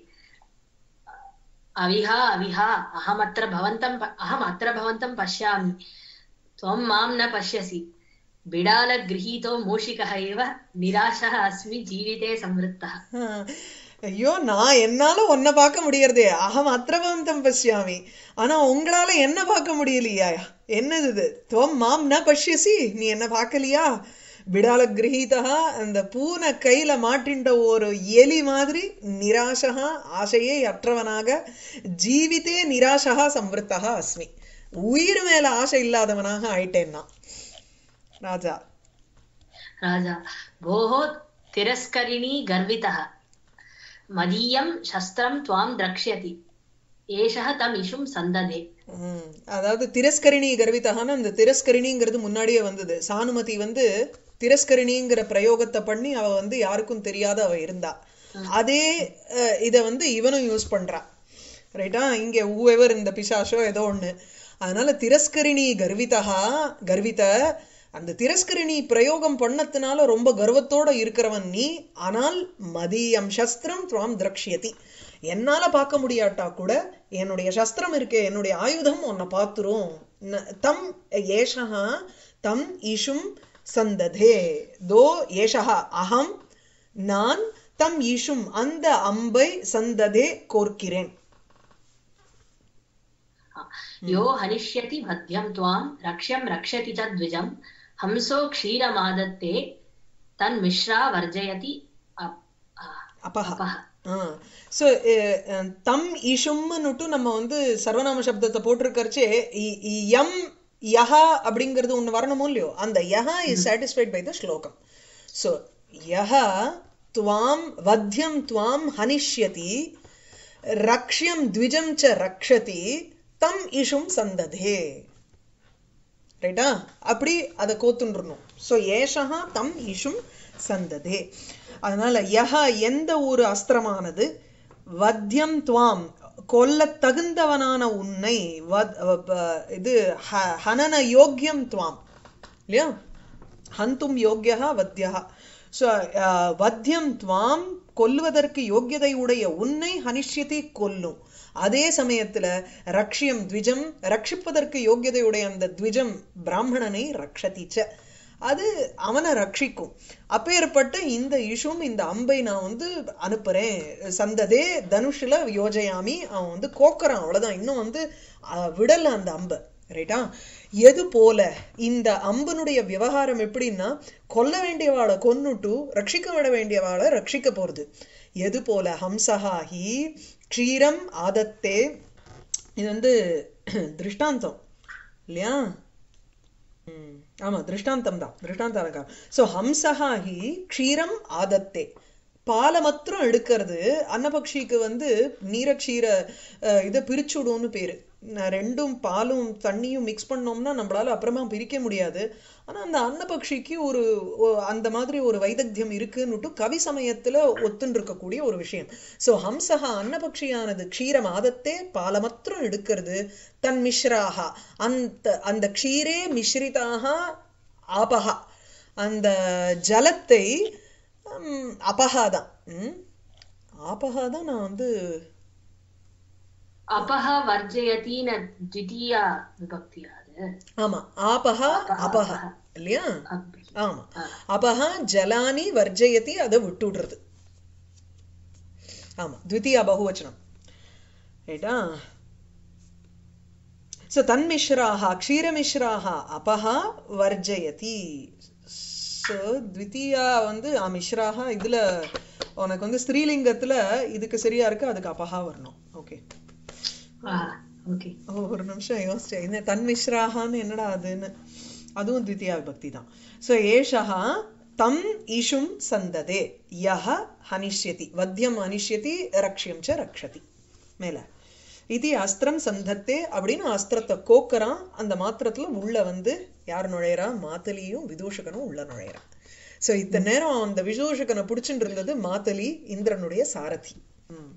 Speaker 2: अविहा अविहा अहमत्र भवन्तं प- अहमत्र भवन्तं पश्यामि त्वं मां न पश्यसि बिडालगृहीतो मूषिकः एव निराशः अस्मि जीविते संवृत्तः
Speaker 1: ஆ, ஐயோ நான் என்னால உன்னை பார்க்க முடியறதே அகம் அத்திரபந்தம் பசியாமி ஆனா உங்களால என்ன பார்க்க முடியலையா என்னது இது துவம் மாம் ந பஷ்யசி நீ என்ன பார்க்கலையா விடால கிரகீதா அந்த பூனை கையில மாட்டின்ற ஒரு எலி மாதிரி நிராசகா ஆசையே அற்றவனாக ஜீவித்தே நிராசகா சம்வృத்தகா அஸ்மி உயிர் மேல ஆசை இல்லாதவனாக ஆயிட்டேன்னா ராஜா
Speaker 2: राजा भोः तिरस्करिणी गर्वितः मदीयं शस्त्रं त्वां द्रक्ष्यति एषः तम् इषुं सन्दधे
Speaker 1: ம், அதாவது திரஸ்கரிணி கர்வித்தகான அந்த திரஸ்கரிணிங்கிறது முன்னாடியே வந்தது சானுமதி வந்து திரஸ்கரிணிங்கிற பிரயோகத்தை பண்ணி அவ வந்து யாருக்கும் தெரியாத அவ இருந்தா அதே அஹ், இத வந்து இவனும் யூஸ் பண்றா ரைட்டா இங்க ஊஎவர் இந்த பிசாஷோ ஏதோ ஒண்ணு அதனால திரஸ்கரிணி கர்விதா கர்வித அந்த திரஸ்கரிணி பிரயோகம் பண்ணதுனால ரொம்ப கர்வத்தோட இருக்கிறவன் நீ ஆனால் மதியம் சஸ்திரம் துவாம் திரக்ஷியதி என்னால பார்க்க முடியாட்டா கூட என்னுடைய சஸ்திரம் இருக்கே என்னுடைய ஆயுதம் உன்னை பார்த்துரும் ந- தம் ஏஷா தம் இஷும் சந்ததே தோ ஏஷா அகம் நான் தம் இஷும் அந்த அம்பை சந்ததே கோர்க்கிறேன்
Speaker 2: यो हनिष्यति मध्यं त्वां रक्ष्यं रक्षति च द्विजं हंसो क्षीरमादत्ते तन्मिश्रा वर्जयति अप- अ-
Speaker 1: அப்பஹா
Speaker 2: अपः
Speaker 1: ஸோ தம் இஷும்னுட்டு நம்ம வந்து சர்வநாம சப்தத்தை போட்டிருக்கறச்சே இ- இ- யம் யஹா அப்படிங்கிறது ஒண்ணு வரணுமோ இல்லையோ அந்த யஹா இஸ் சாட்டிஸ்ஃபைட் பை த ஸ்லோகம் ஸோ யஹா துவாம் வத்தியம் துவாம் ஹனிஷ்யதி ரக்ஷ்யம் த்விஜம் ச ரக்ஷதி தம் இஷும் சந்ததே ரைட்டா அப்படி அதை கோத்துன்றணும் ஸோ ஏஷா தம் இஷும் சந்ததே அதனால யஹ எந்த ஒரு அஸ்திரமானது வத்தியம் துவாம் கொல்ல தகுந்தவனான உன்னை வத்- வ- ப- இது ஹ- ஹனன யோக்கியம் துவாம் இல்லையா ஹந்தும் யோக்கியா வத்தியா ஸோ வத்தியம் துவாம் கொல்லுவதற்கு யோக்கியதை உடைய உன்னை ஹனிஷ்யத்தை கொல்லும் அதே சமயத்துல ரக்ஷியம் த்விஜம் ரட்சிப்பதற்கு யோக்கியதையுடைய அந்த த்விஜம் பிராமணனை ரக்ஷதிச்ச அது அவனை ரட்சிக்கும் அப்பேற்பட்ட இந்த இஷும் இந்த அம்பை நான் வந்து அனுப்புறேன் சந்ததே தனுஷில யோஜயாமி அவன் வந்து கோக்கறான் அவ்வளவுதான் இன்னும் வந்து அஹ், விடல அந்த அம்பை ரைட்டா எது போல இந்த அம்பனுடைய விவகாரம் எப்படின்னா கொல்ல வேண்டியவாளை கொன்னுட்டு ரட்சிக்க விட வேண்டியவாளை ரட்சிக்க போறது எது போல ஹம்சஹாஹி க்ஷீரம் ஆதத்தே இது வந்து திருஷ்டாந்தம் இல்லையா ம், ஆமா திருஷ்டாந்தம் தான் திருஷ்டாந்த அலங்காரம் சோ ஹம்சஹா ஹி க்ஷீரம் ஆதத்தே பாலை மாத்திரம் எடுக்கிறது அன்னபக்ஷிக்கு வந்து நீரக்ஷீர அஹ், இதை பிரிச்சுடும்னு பேரு நான் ரெண்டும் பாலும் தண்ணியும் மிக்ஸ் பண்ணோம்னா நம்மளால அப்புறமா பிரிக்க முடியாது ஆனா அந்த அன்னபக்ஷிக்கு ஒரு ஒ- அந்த மாதிரி ஒரு வைதக்தியம் இருக்குன்னுட்டு கவி சமயத்துல ஒத்துன்னு இருக்கக்கூடிய ஒரு விஷயம் சோ ஹம்சஹா அன்னபக்ஷியானது க்ஷீரம் ஆதத்தே பாலை மாத்திரம் எடுக்கிறது தன் மிஸ்ராஹா அந்த அந்த க்ஷீரே மிஸ்ரிதாக ஆபஹா அந்த ஜலத்தை ம், அபஹா தான் ம்? ஆபஹா தான் நான் வந்து
Speaker 2: अपः वर्जयति न द्वितीया विभक्ति அது
Speaker 1: ஆமா ஆபஹா
Speaker 2: ஆபஹா,
Speaker 1: அபஹா
Speaker 2: அபஹா.
Speaker 1: இல்லையா
Speaker 2: அப்படி
Speaker 1: ஆமா
Speaker 2: ஆ.
Speaker 1: அபஹா ஜலானி வர்ஜயதி அதை விட்டுடுறது ஆமா த்விதீயா பகுவச்சனம் ரைட்டா ஸோ தன்மிஸ்ராக க்ஷீரமிஸ்ராக அபஹா வர்ஜயதி ஸோ த்விதீயா வந்து ஆ மிஸ்ராக இதுல உனக்கு வந்து ஸ்திரீலிங்கத்துல இதுக்கு சரியா இருக்கு அதுக்கு அபஹா வரணும் ஓகே
Speaker 2: ஆ ஓகே
Speaker 1: ஓ, ஒரு நிமிஷம் யோசிச்சேன் என்ன தன்மிஸ்ராகான்னு என்னடா அதுன்னு அதுவும் த்வித்தியா விபக்தி தான் ஸோ ஏஷா தம் ஈஷும் சந்ததே யஹ ஹனிஷ்யதி வத்தியம் ஹனிஷ்யதி ரக்ஷ்யம் ச ரக்ஷதி மேல இது அஸ்திரம் சந்தத்தே அப்படின்னு அஸ்திரத்தை கோக்கறான் அந்த மாத்திரத்துல உள்ள வந்து யார் நுழையறா மாத்தலியும் விதூஷகனும் உள்ள நுழையறான் சோ இத்தனை நேரம் அந்த விதூஷகனை பிடிச்சிட்டு இருந்தது மாத்தலி இந்திரனுடைய சாரதி ம்.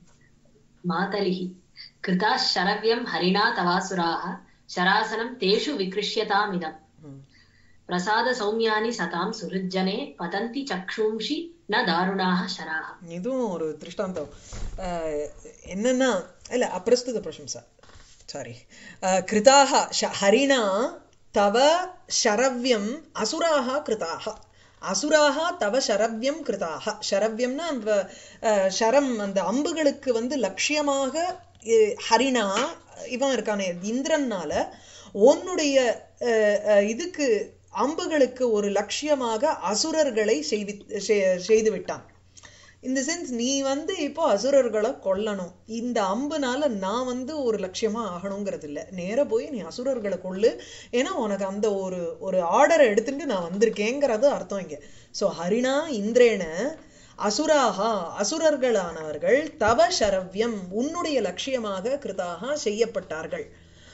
Speaker 2: मातलिः कृता शरव्यं हरिणा तवासुराः शरासनं तेषु विकृष्यतामिदम्
Speaker 1: ம்.
Speaker 2: प्रसादसौम्यानि सतां सुहृज्जने पतन्ति चक्षुंषि न दारुणाः शराः
Speaker 1: இதுவும் ஒரு திருஷ்டாந்தம் அஹ், என்னன்னா இல்ல அப்பிரஸ்துத பிரசம்சா சாரி கிருதாக ஷ- ஹரிணா தவ ஷரவ்யம் அசுராக கிருதாக அசுராக தவ ஷரவ்யம் கிருதாக ஷரவ்யம்னா வ- அஹ், ஷரம் அந்த அம்புகளுக்கு வந்து லட்சியமாக இ- ஹரிணா இவன் இருக்கானே இந்திரன்னால உன்னுடைய அஹ், அஹ், இதுக்கு அம்புகளுக்கு ஒரு லட்சியமாக அசுரர்களை செய்வி செய்- செய்து விட்டான் இந்த சென்ஸ் நீ வந்து இப்போ அசுரர்களை கொல்லணும் இந்த அம்புனால நான் வந்து ஒரு லட்சியமா ஆகணுங்கிறது இல்ல நேரா போய் நீ அசுரர்களை கொல்லு ஏன்னா உனக்கு அந்த ஒரு ஒரு ஆர்டரை எடுத்துட்டு நான் வந்திருக்கேங்கிறது அர்த்தம் இங்க சோ ஹரிணா இந்திரேன அசுராகா அசுரர்களானவர்கள் தவ சரவ்யம் உன்னுடைய லட்சியமாக கிருதாக செய்யப்பட்டார்கள்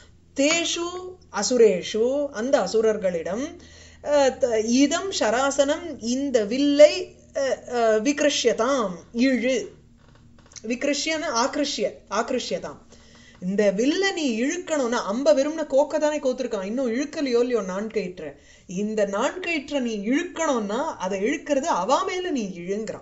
Speaker 1: தேஷு அசுரேஷு அந்த அசுரர்களிடம் அஹ், த- இதம் ஷராசனம் இந்த வில்லை அஹ், அஹ், விக்ருஷ்யதாம் இழு விக்ருஷ்யன ஆக்ருஷ்ய ஆக்ருஷ்யதாம் இந்த வில்ல நீ இழுக்கணும்னா அம்ப வெறும்ன கோக்க தானே கோத்திருக்கான் இன்னும் இழுக்கலையோ இல்லையோ நான்கயிற்ற இந்த நான்கயிற்ற நீ இழுக்கணும்னா அதை இழுக்கிறது அவா மேல நீ இழுங்கிறான்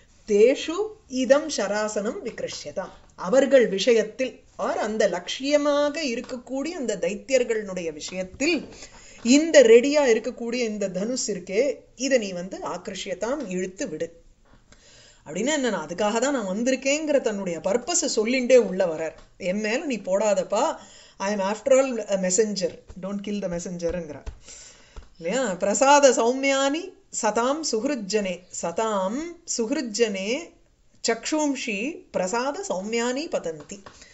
Speaker 1: தேஷு இதம் ஷராசனம் விக்ருஷ்யதாம் அவர்கள் விஷயத்தில் ஆர் அந்த லட்சியமாக இருக்கக்கூடிய அந்த தைத்தியர்களுடைய விஷயத்தில் இந்த ரெடியா இருக்கக்கூடிய இந்த தனுஷ் இருக்கே இதை நீ வந்து ஆக்ருஷ்யதாம் இழுத்து விடு அப்படின்னா என்ன நான் அதுக்காக தான் நான் வந்திருக்கேங்கிற தன்னுடைய பர்பஸை சொல்லிண்டே உள்ள வரார் என் மேல நீ போடாதப்பா I am after all messenger don't kill the மெசஞ்சருங்கிறார் இல்லையா பிரசாத சௌமியானி சதாம் சுஹൃஜ்ஜனே சதாம் சுஹൃஜ்ஜனே சக்ஷும்ஷி பிரசாத சௌமியானி பதந்தி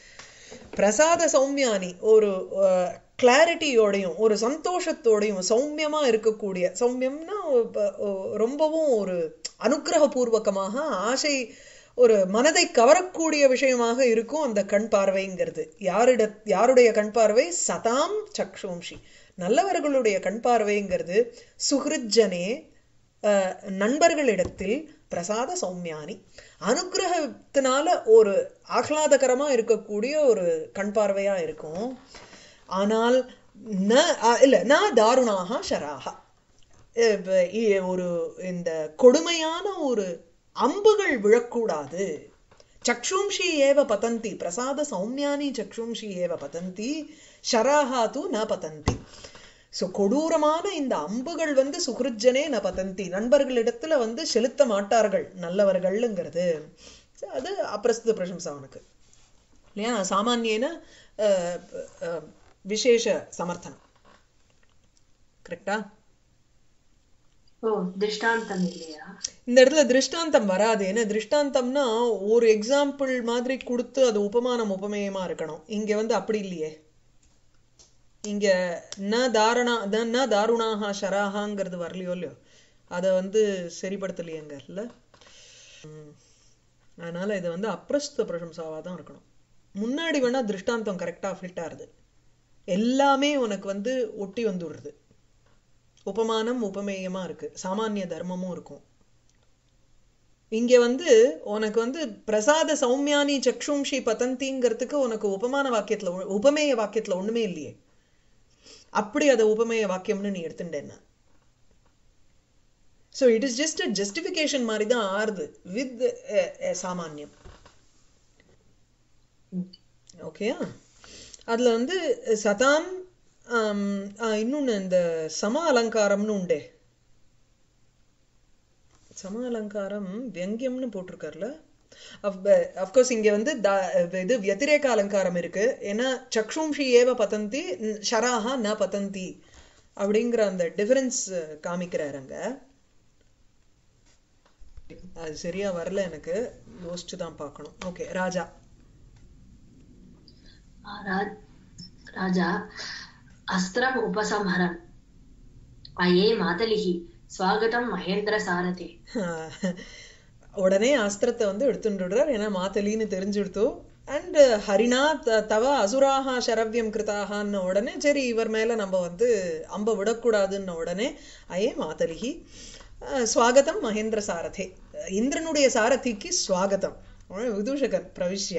Speaker 1: பிரசாத சௌமியானி ஒரு கிளாரிட்டியோடையும் ஒரு சந்தோஷத்தோடையும் சௌமியமா இருக்கக்கூடிய சௌமியம்னா ஒ- ஒ- ரொம்பவும் ஒரு அனுக்கிரகபூர்வகமாக ஆசை ஒரு மனதை கவரக்கூடிய விஷயமாக இருக்கும் அந்த கண் பார்வைங்கிறது யாரிட யாருடைய கண் பார்வை சதாம் சக்ஷும்ஷி நல்லவர்களுடைய கண் பார்வைங்கிறது சுஹிருஜனே அஹ், நண்பர்களிடத்தில் பிரசாத சௌமியானி அனுக்கிரகத்தினால ஒரு ஆஹ்லாதகரமா இருக்கக்கூடிய ஒரு கண் பார்வையா இருக்கும் ஆனால் ந அ- இல்ல ந தாருணாக ஷராக இப்ப இ- ஒரு இந்த கொடுமையான ஒரு அம்புகள் விழக்கூடாது சக்ஷும்ஷி ஏவ பதந்தி பிரசாத சௌமியானி சக்ஷும்ஷி ஏவ பதந்தி ஷராஹா தூ ந பதந்தி ஸோ கொடூரமான இந்த அம்புகள் வந்து சுகிருஜனே ந பதந்தி நண்பர்களிடத்துல வந்து செலுத்த மாட்டார்கள் நல்லவர்கள்ங்கிறது So, அது அப்பிரஸ்த பிரசம்சா அவனுக்கு இல்லையா சாமானியன அஹ், அஹ், விசேஷ சமர்த்தனம் கரெக்டா
Speaker 2: ஓ திருஷ்டாந்தம் இல்லையா
Speaker 1: இந்த இடத்துல திருஷ்டாந்தம் வராது ஏன்னா திருஷ்டாந்தம்னா ஒரு எக்ஸாம்பிள் மாதிரி கொடுத்து அது உபமானம் உபமேயமா இருக்கணும் இங்க வந்து அப்படி இல்லையே இங்க ந தாரணா ந- ந தாருணாக ஷராகாங்கிறது வரலையோ இல்லையோ அதை வந்து சரிப்படுத்தலையேங்க இல்ல ம். அதனால இது வந்து அப்பிரஸ்த பிரசம்சாவா தான் இருக்கணும் முன்னாடி வேணா திருஷ்டாந்தம் கரெக்டா ஃபிட் ஆகுது எல்லாமே உனக்கு வந்து ஒட்டி வந்துடுறது உபமானம் உபமேயமா இருக்கு சாமானிய தர்மமும் இருக்கும் இங்க வந்து உனக்கு வந்து பிரசாத சௌமியானி சக்ஷும்ஷி பதந்திங்கிறதுக்கு உனக்கு உபமான வாக்கியத்துல ஒ- உபமேய வாக்கியத்துல ஒண்ணுமே இல்லையே அப்படி அதை உபமேய வாக்கியம்னு நீ எடுத்துட்டேன்னா so it is just a justification மாதிரி தான் ஆறுது வித் சாமானியம் ஓகேயா அதுல வந்து சதாம் ஆம், ஆ, இன்னொன்னு இந்த சம அலங்காரம்னு உண்டே சம அலங்காரம் வியங்கியம்னு போட்டிருக்காருல அஃப்கோர்ஸ் இங்க வந்து த- இது வத்திரேக அலங்காரம் இருக்கு ஏன்னா சக்ஷும்ஷி ஏவ பதந்தி ந- ஷராஹா ந பதந்தி அப்படிங்கிற அந்த டிஃபரன்ஸ் காமிக்கிறாரு அங்க அது சரியா வரல எனக்கு யோசிச்சு தான் பார்க்கணும் ஓகே ராஜா
Speaker 2: आ, रा- राजा अस्त्रम् उपसंहरन् अये मातलिः स्वागतं महेन्द्रसारथे
Speaker 1: உடனே அஸ்திரத்தை வந்து எடுத்துட்டுடுறார் ஏன்னா மாத்தலின்னு தெரிஞ்சுடுத்தோ அண்ட் ஹரிணா த- தவ அசுராஹா சரவ்யம் கிருதாகான்னு உடனே சரி இவர் மேல நம்ம வந்து அம்ப விடக்கூடாதுன்ன உடனே அயே மாதலிகி அஹ், ஸ்வாகதம் மகேந்திர சாரதே இந்திரனுடைய சாரதிக்கு ஸ்வாகதம் உடனே விதூஷகன் பிரவிஷ்ய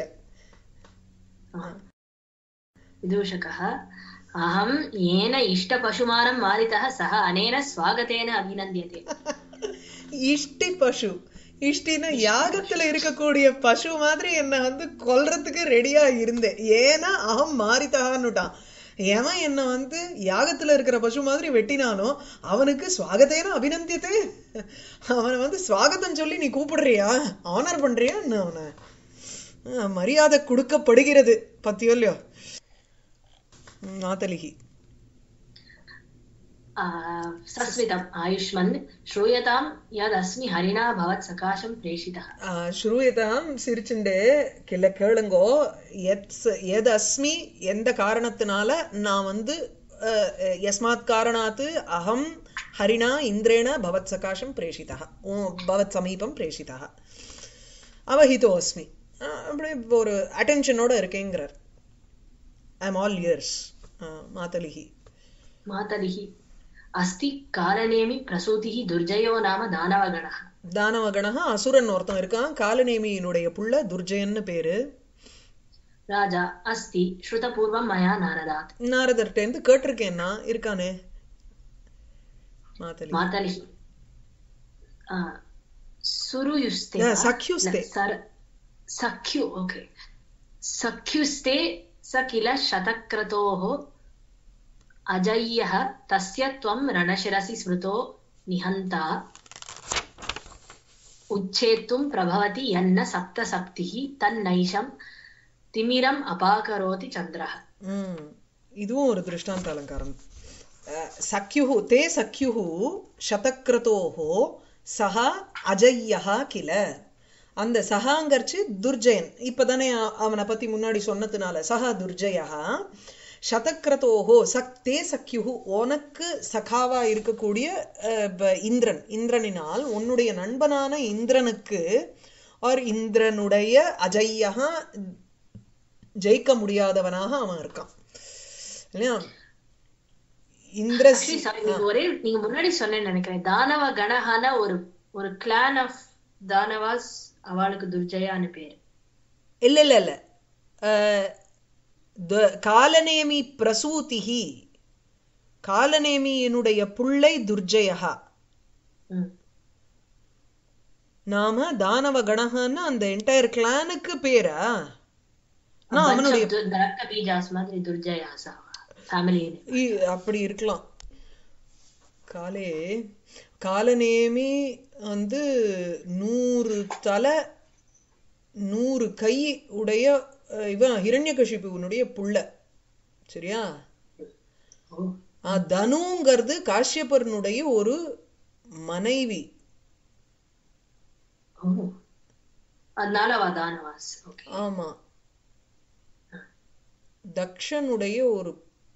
Speaker 2: विदूषकः अहं येन इष्टपशुमानं मारितः सः अनेन स्वागतेन अभिनन्द्यते
Speaker 1: இஷ்டி பசு இஷ்டினா யாகத்துல இருக்கக்கூடிய பசு மாதிரி என்ன வந்து கொல்றதுக்கு ரெடியா இருந்தேன் ஏன்னா அகம் மாறித்தான்னுட்டான் எவன் என்ன வந்து யாகத்துல இருக்கிற பசு மாதிரி வெட்டினானோ அவனுக்கு சுவாகத்தேன அபிநந்தியத்தே அவனை வந்து சுவாகத்தம் சொல்லி நீ கூப்பிடுறியா ஆனர் பண்றியா என்ன அவனை ஆஹ், மரியாதை கொடுக்கப்படுகிறது பத்தியோ இல்லையோ ம், மாத்தலிகி
Speaker 2: आ, सस्मितम् आयुष्मन् श्रूयतां यदस्मि हरिणा भवत् सकाशं प्रेषितः
Speaker 1: ஆஹ் ஸ்ரூயதாம் சிரிச்சுண்டே கிள்ள கேளுங்கோ எத் ச- எத் அஸ்மி எந்த காரணத்தினால நான் வந்து அஹ், அஹ், யஸ்மாத் காரணாத்து அகம் ஹரிணா இந்திரேண பவத் சகாசம் பிரேஷிதா பவத் சமீபம் பிரேஷிதா அவஹிதோ அஸ்மி ஆஹ், அப்படி ஒரு அட்டென்ஷனோட இருக்கேங்கிறார் ஐ எம் ஆல் இயர்ஸ் மாத்தலிகி
Speaker 2: मातलिः अस्ति कालनेमि प्रसूतिः दुर्जयो नाम दानवगणः
Speaker 1: தானவகணா அசுரன் ஒருத்தன் இருக்கான் காலநேமியினுடைய புள்ள துர்ஜயன்னு பேரு
Speaker 2: राजा अस्ति श्रुतपूर्वं मया नारदात्
Speaker 1: நாரதர்கிட்டேருந்து கேட்டிருக்கேன்னா இருக்கானே மாத்தலி
Speaker 2: मातलिः आ, सुरुयुस्ते
Speaker 1: न,
Speaker 2: वा?
Speaker 1: सख्युस्ते।
Speaker 2: न, सर सख्यु ओके सख्युस्ते स किल शतक्रतोः अजय्यः तस्य त्वं रणशिरसि स्मृतो निहन्ता उच्छेत्तुं प्रभवति यन्न सप्तसप्तिः तन्नैषं तिमिरम् अपाकरोति चन्द्रः
Speaker 1: ம் இதுவும் ஒரு திருஷ்டாந்த அலங்காரம் அஹ், சக்யுஹு தே சக்யுஹு சதக்ரதோஹோ சஹ அஜய்யஹா கில அந்த சஹாங்கர்ச்சு துர்ஜயன் இப்பதானே அ- அவனை பத்தி முன்னாடி சொன்னதுனால சஹா துர்ஜயா சதக்ரதோஹோ சக் தே சக்யுஹு உனக்கு சகாவா இருக்கக்கூடிய அஹ், ப- இந்திரன் இந்திரனினால் உன்னுடைய நண்பனான இந்திரனுக்கு ஆர் இந்திரனுடைய அஜய்யா ஜெயிக்க முடியாதவனாக அவன் இருக்கான் இல்லையா இந்திரஸ்
Speaker 2: Actually, sorry, நீங்க ஒரே நீங்க முன்னாடி சொன்னேன்னு நினைக்கிறேன் தானவ கணஹான ஒரு ஒரு கிளான் ஆஃப் தானவாஸ் அவளுக்கு துர்ஜயான்னு பேரு
Speaker 1: இல்ல இல்ல இல்ல அஹ், த- காலநேமி பிரசூதிஹி காலநேமியினுடைய புள்ளை துர்ஜயா
Speaker 2: ம்.
Speaker 1: நாம தானவ கணகன்னு அந்த என்டையர் கிளானுக்கு பேரா
Speaker 2: A
Speaker 1: நான்
Speaker 2: bunch
Speaker 1: அவனுடைய
Speaker 2: of து- ரத்த பீஜாஸ் மாதிரி துர்ஜயாஸ் ஃபேமிலி
Speaker 1: இ- அப்படி இருக்கலாம் காலே காலநேமி வந்து நூறு தலை நூறு கை உடைய அஹ், இவன் ஹிரண்யகசிபுவனுடைய புள்ள சரியா
Speaker 2: ஓ
Speaker 1: ஆ, தனுங்கிறது காஷ்யபரனுடைய ஒரு மனைவி
Speaker 2: ஓ அதனால அவ தானவாஸ் ஓகே
Speaker 1: ஆமா தக்ஷனுடைய ஒரு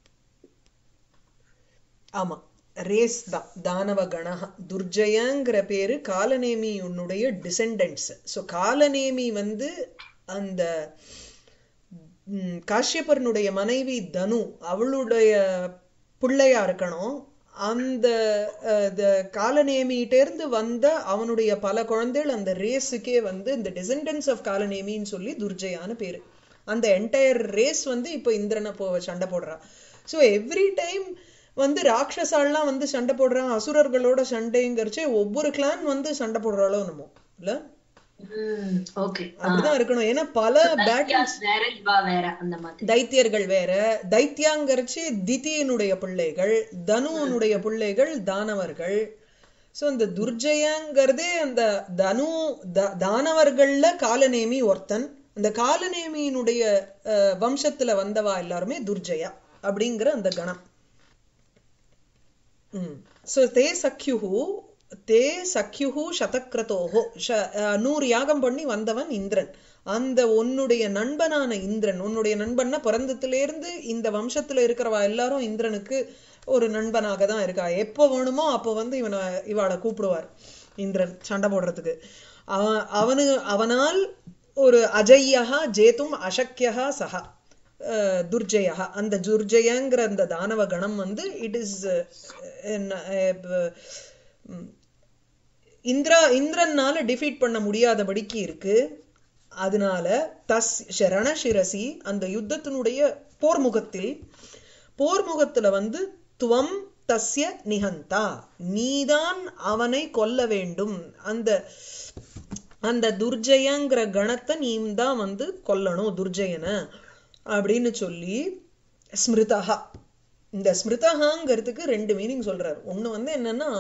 Speaker 1: ஆமா ரேஸ் தான் தானவ கணஹ துர்ஜயங்கிற பேரு காலநேமி உன்னுடைய டிசெண்டன்ட்ஸ் ஸோ காலநேமி வந்து அந்த ம், காஷ்யபரனுடைய மனைவி தனு அவளுடைய பிள்ளையா இருக்கணும் அந்த அஹ், the காலநேமிகிட்டேருந்து வந்த அவனுடைய பல குழந்தைகள் அந்த ரேஸுக்கே வந்து இந்த டிசெண்டன்ஸ் ஆஃப் காலநேமின்னு சொல்லி துர்ஜயான்னு பேரு அந்த என்டையர் ரேஸ் வந்து இப்போ இந்திரனை போ சண்டை போடுறா ஸோ எவ்ரி டைம் வந்து ராட்சசாலாம் வந்து சண்டை போடுறான் அசுரர்களோட சண்டைங்கிறச்சே ஒவ்வொரு கிளான் வந்து சண்டை போடுறாளோ என்னமோ இல்ல
Speaker 2: ம் ஓகே
Speaker 1: அப்படிதான் இருக்கணும் ஏன்னா பல பேட்டில்
Speaker 2: வேற இவா வேற அந்த மாதிரி
Speaker 1: தைத்தியர்கள் வேற தைத்தியாங்கரிச்சு திதியினுடைய பிள்ளைகள் தனுவனுடைய பிள்ளைகள் தானவர்கள் சோ இந்த துர்ஜயங்கிறதே அந்த தனு த- தானவர்கள்ல காலநேமி ஒருத்தன் அந்த காலநேமியினுடைய அஹ், வம்சத்துல வந்தவா எல்லாருமே துர்ஜயா அப்படிங்கிற அந்த கணம் ஸோ தே சக்யுஹு தே சக்யுஹு சதக்ரதோஹோ ஷ அஹ், நூறு யாகம் பண்ணி வந்தவன் இந்திரன் அந்த உன்னுடைய நண்பனான இந்திரன் உன்னுடைய நண்பன்னா பிறந்தத்திலேருந்து இந்த வம்சத்துல இருக்கிறவா எல்லாரும் இந்திரனுக்கு ஒரு நண்பனாக தான் இருக்கா எப்போ வேணுமோ அப்போ வந்து இவனை இவாளை கூப்பிடுவார் இந்திரன் சண்டை போடுறதுக்கு அவன் அவனு அவனால் ஒரு அஜய்யா ஜேத்தும் அசக்கியா சஹா அஹ், துர்ஜயா அந்த துர்ஜயங்கிற அந்த தானவ கணம் வந்து இட் இஸ் இந்திரா இந்திரனால டிஃபீட் பண்ண முடியாதபடிக்கு இருக்கு அதனால தஸ் ரணசிரசி அந்த யுத்தத்தினுடைய போர்முகத்தில் போர்முகத்துல வந்து துவம் தஸ்ய நிகந்தா நீதான் அவனை கொல்ல வேண்டும் அந்த அந்த துர்ஜயங்கிற கணத்தை நீ தான் வந்து கொல்லணும் துர்ஜயனை அப்படின்னு சொல்லி ஸ்மிருதஹா இந்த ஸ்மிருதஹாங்கிறதுக்கு ரெண்டு மீனிங் சொல்றார் ஒண்ணு வந்து என்னன்னா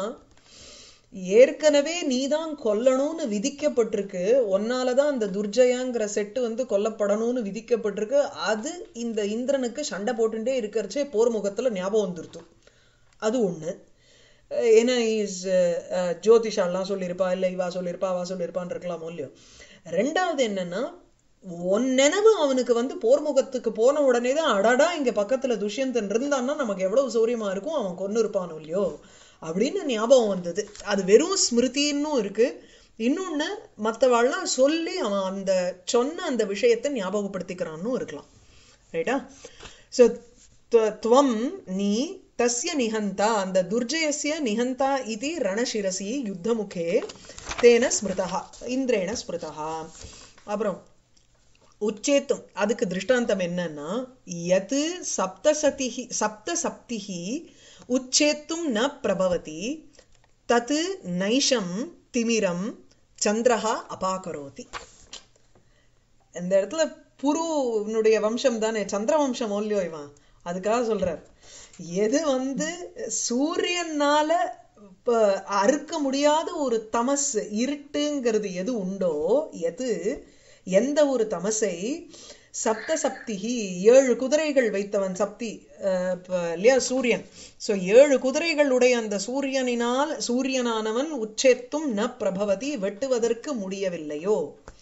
Speaker 1: ஏற்கனவே நீதான் கொல்லணும்னு விதிக்கப்பட்டிருக்கு ஒன்னாலதான் அந்த துர்ஜயாங்கிற செட்டு வந்து கொல்லப்படணும்னு விதிக்கப்பட்டிருக்கு அது இந்த இந்திரனுக்கு சண்டை போட்டுட்டே இருக்கிறச்சே போர் முகத்துல ஞாபகம் வந்துருத்து அது ஒண்ணு அஹ் ஏன்னா இஸ் ஜோதிஷாலாம் சொல்லியிருப்பா இல்ல இவா சொல்லியிருப்பா அவா சொல்லியிருப்பான்னு இருக்கலாமோ இல்லையோ ரெண்டாவது என்னன்னா உன் நினைவு அவனுக்கு வந்து போர்முகத்துக்கு போன உடனே தான் அடடா இங்க பக்கத்துல துஷ்யந்தன் இருந்தான்னா நமக்கு எவ்வளவு சௌரியமா இருக்கும் அவன் கொன்னு இருப்பானோ இல்லையோ அப்படின்னு ஞாபகம் வந்தது அது வெறும் ஸ்மிருதின்னும் இருக்கு இன்னொன்னு மத்தவாள்லாம் சொல்லி அவன் அந்த சொன்ன அந்த விஷயத்தை ஞாபகப்படுத்திக்கிறான்னு இருக்கலாம் ரைட்டா ஸோ துவம் நீ தஸ்ய நிஹந்தா அந்த துர்ஜயஸ்ய நிஹந்தா இது ரணசிரசி யுத்தமுகே தேன ஸ்மிருதா இந்திரேண ஸ்மிருதா அப்புறம் உச்சேத்தும் அதுக்கு திருஷ்டாந்தம் என்னன்னா யத் சப்தசதிஹி சப்த சப்திஹி உச்சேத்தும் ந பிரபவதி தத் நைஷம் திமிரம் சந்திரஹா அபாகரோதி இந்த இடத்துல புருனுடைய வம்சம் தானே சந்திர வம்சம் இல்லையோ இவன் அதுக்காக சொல்றார் எது வந்து சூரியனால இப்ப அறுக்க முடியாத ஒரு தமஸ் இருட்டுங்கிறது எது உண்டோ எது எந்த ஒரு தமசை சப்த சப்திகி ஏழு குதிரைகள் வைத்தவன் சப்தி அஹ் இப்ப இல்லையா சூரியன் சோ ஏழு குதிரைகளுடைய அந்த சூரியனினால் சூரியனானவன் உச்சேத்தும் ந பிரபவதி வெட்டுவதற்கு முடியவில்லையோ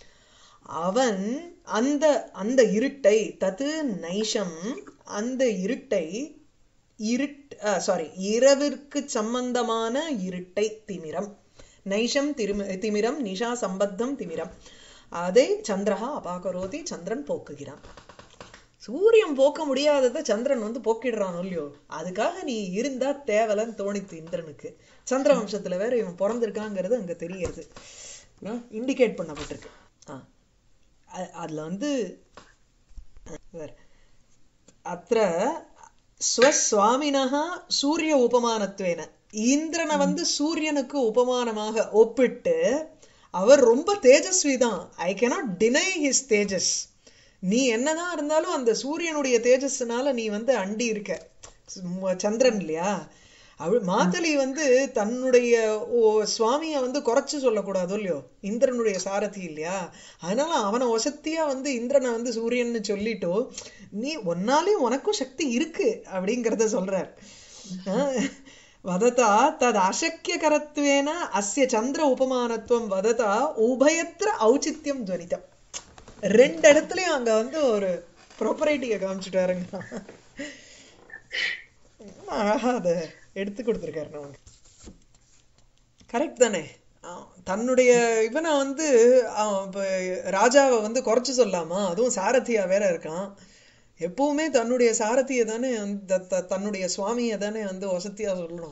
Speaker 1: அவன் அந்த அந்த இருட்டை தது நைஷம் அந்த இருட்டை இருட் சாரி இரவிற்கு சம்பந்தமான இருட்டை திமிரம் நைஷம் திரு திமிரம் நிஷா சம்பத்தம் திமிரம் அதை சந்திரஹா அபாகரோதி சந்திரன் போக்குகிறான் சூரியன் போக்க முடியாததை சந்திரன் வந்து போக்கிடுறான் இல்லையோ அதுக்காக நீ இருந்தா தேவலன்னு தோணித்து இந்திரனுக்கு சந்திர வம்சத்துல வேற இவன் பிறந்திருக்காங்கிறது அங்க தெரியுது இண்டிகேட் பண்ணப்பட்டிருக்கு ஆ அ- அதுல வந்து வேற. அத்திர ஸ்வஸ்வாமினஹ சூரிய உபமானத்வேன இந்திரனை வந்து சூரியனுக்கு உபமானமாக ஒப்பிட்டு அவர் ரொம்ப தேஜஸ்வி தான் ஐ cannot deny his தேஜஸ் நீ என்னதான் இருந்தாலும் அந்த சூரியனுடைய தேஜஸ்னால நீ வந்து அண்டி இருக்க சும்மா சந்திரன் இல்லையா அவள் மாதலி வந்து தன்னுடைய ஓ சுவாமியை வந்து குறைச்சு சொல்லக்கூடாது இல்லையோ இந்திரனுடைய சாரதி இல்லையா அதனால அவனை ஒசத்தியா வந்து இந்திரனை வந்து சூரியன்னு சொல்லிட்டோ நீ ஒன்னாலையும் உனக்கும் சக்தி இருக்கு அப்படிங்கிறத சொல்றார் ஆஹ் வததா தது அசக்கியகரத்வேன அஸ்ய சந்திர உபமானத்துவம் வததா உபயத்திர ஔச்சித்யம் துவனிதம் ரெண்டு இடத்துலயும் அங்க வந்து ஒரு ப்ராப்பரைட்டியை காமிச்சுட்டாருங்க அழகா அதை எடுத்து கொடுத்துருக்காரு நமக்கு கரெக்ட் தானே ஆஹ் தன்னுடைய இவனை வந்து அவன் இப்ப ராஜாவை வந்து குறைச்சு சொல்லாமா அதுவும் சாரதியா வேற இருக்கான் எப்பவுமே தன்னுடைய சாரதியை தானே வந்து த- த- தன்னுடைய சுவாமியை தானே வந்து வசத்தியா சொல்லணும்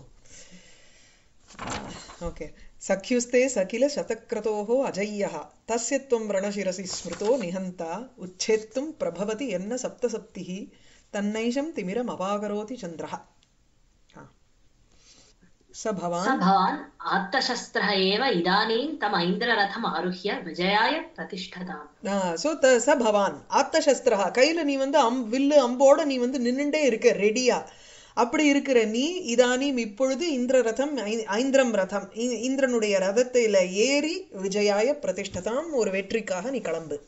Speaker 1: ஓகே சக்யுஸ்தே சகில சதக்ரதோஹோ அஜய்யः தஸ்ய त्वं ரணசிரசி ஸ்மிருதோ நிஹந்தா உச்சேத்தும் பிரபவதி என்ன சப்தசப்திः தன்னைஷம் திமிரம் அபாகரோதி சந்திரः ஆ. स
Speaker 2: स
Speaker 1: भवान्
Speaker 2: भवान् आत्तशस्त्रः एव इदानीं तम ऐन्द्ररथम् आरुह्य विजयाय प्रतिष्ठताम्
Speaker 1: சோ த ச பவான் ஆத்தசஸ்திரா கையில நீ வந்து அம் வில்லு அம்போட நீ வந்து நின்னுண்டே இருக்க ரெடியா அப்படி இருக்கிற நீ இதானீம் இப்பொழுது இந்திர ரதம் ஐ- ஐந்திரம் ரதம் இ- இந்திரனுடைய ரதத்தில ஏறி விஜயாய பிரதிஷ்டதாம் ஒரு வெற்றிக்காக நீ கிளம்பு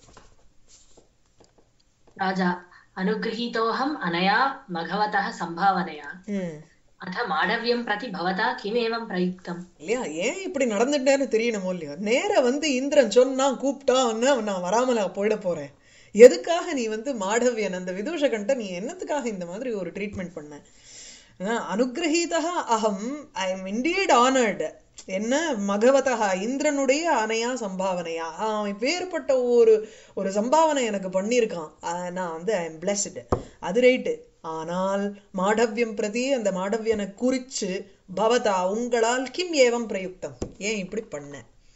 Speaker 2: राजा अनुगृहीतोऽहम् अनया मघवतः सम्भावनया
Speaker 1: ம்
Speaker 2: अथ माडव्यं प्रति भवता किमेवं प्रयुक्तम्
Speaker 1: இல்லையா ஏன் இப்படி நடந்துட்டேன்னு தெரியணுமோ இல்லையோ நேரா வந்து இந்திரன் சொன்னான் கூப்பிட்டான்னா நான் வராமலா போயிட போறேன் எதுக்காக நீ வந்து மாடவியன் அந்த விதூஷகன்ட்ட நீ என்னத்துக்காக இந்த மாதிரி ஒரு ட்ரீட்மெண்ட் பண்ண அஹ் அனுகிரகீதா அகம் ஐ எம் இண்டீட் ஆனர்டு என்ன மகவதா இந்திரனுடைய அணையா சம்பாவனையா அவன் வேறுபட்ட ஒரு ஒரு சம்பாவனை எனக்கு பண்ணியிருக்கான் அஹ் நான் வந்து ஐ எம் பிளஸ்டு அது ரைட்டு ஆனால் மாடவ்யம் பிரதி அந்த மாடவ்யனை குறிச்சு பவதா உங்களால் கிம் ஏவம் பிரயுக்தம் ஏன் இப்படி பண்ண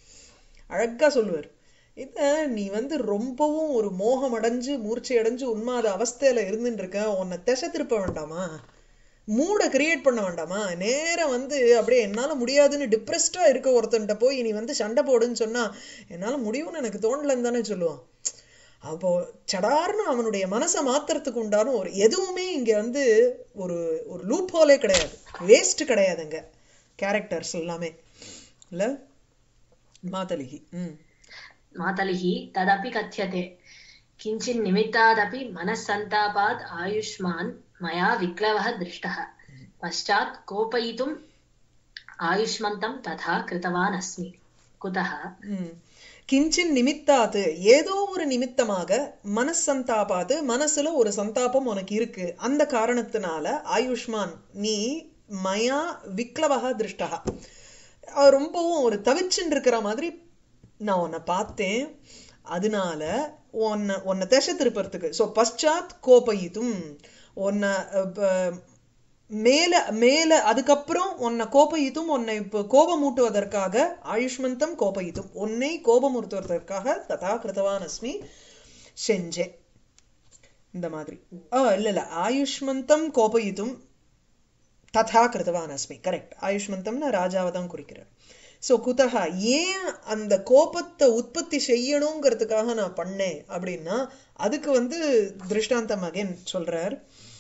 Speaker 1: அழகா சொல்லுவார் இத நீ வந்து ரொம்பவும் ஒரு மோகம் அடைஞ்சு மூர்ச்சை அடைஞ்சு உண்மாத அவஸ்தையில இருந்துட்டு இருக்க உன்னை திசை திருப்ப வேண்டாமா மூட கிரியேட் பண்ண வேண்டாமா நேரா வந்து அப்படியே என்னால முடியாதுன்னு டிப்ரெஸ்டா இருக்க ஒருத்தன்ட்ட போய் நீ வந்து சண்டை போடுன்னு சொன்னா என்னால முடியும்னு எனக்கு தோணலன்னு தானே சொல்லுவான் அப்போ சடார்னு அவனுடைய மனசை மாத்துறதுக்கு உண்டான ஒரு எதுவுமே இங்க வந்து ஒரு ஒரு லூப் ஹோலே கிடையாது வேஸ்ட் கிடையாதுங்க கேரக்டர்ஸ் எல்லாமே இல்ல மாதலிகி ம்
Speaker 2: मातलिः तदपि कथ्यते किञ्चिन्निमित्तादपि मनःसन्तापात् आयुष्मान् मया विक्लवः दृष्टः पश्चात् कोपयितुम् आयुष्मन्तं तथा कृतवान् अस्मि कुतः
Speaker 1: ம். கிஞ்சின் நிமித்தாத்து ஏதோ ஒரு நிமித்தமாக மனசந்தாபாத்து மனசுல ஒரு சந்தாபம் உனக்கு இருக்கு அந்த காரணத்தினால ஆயுஷ்மான் நீ மயா விக்லவகா திருஷ்டா அஹ் ரொம்பவும் ஒரு தவிச்சுன்னு இருக்கிற மாதிரி நான் உன்னை பார்த்தேன் அதனால உன்னை உன்னை திசை திருப்பறதுக்கு ஸோ பశ్చాத் கோபயிதும் உன்னை அஹ், ப- மேல மேல அதுக்கப்புறம் உன்னை கோபயித்தும் உன்னை இப்போ கோபமூட்டுவதற்காக ஆயுஷ்மந்தம் கோபயித்தும் உன்னை கோபமூட்டுவதற்காக ததா கிருதவான் அஸ்மி செஞ்சேன் இந்த மாதிரி ஆ இல்ல இல்ல ஆயுஷ்மந்தம் கோபயித்தும் ததா கிருதவான் அஸ்மி கரெக்ட் ஆயுஷ்மந்தம்னா ராஜாவை தான் குறிக்கிறார் ஸோ குதகா ஏன் அந்த கோபத்தை உற்பத்தி செய்யணுங்கிறதுக்காக நான் பண்ணேன் அப்படின்னா அதுக்கு வந்து திருஷ்டாந்தம் அகைன் சொல்றார்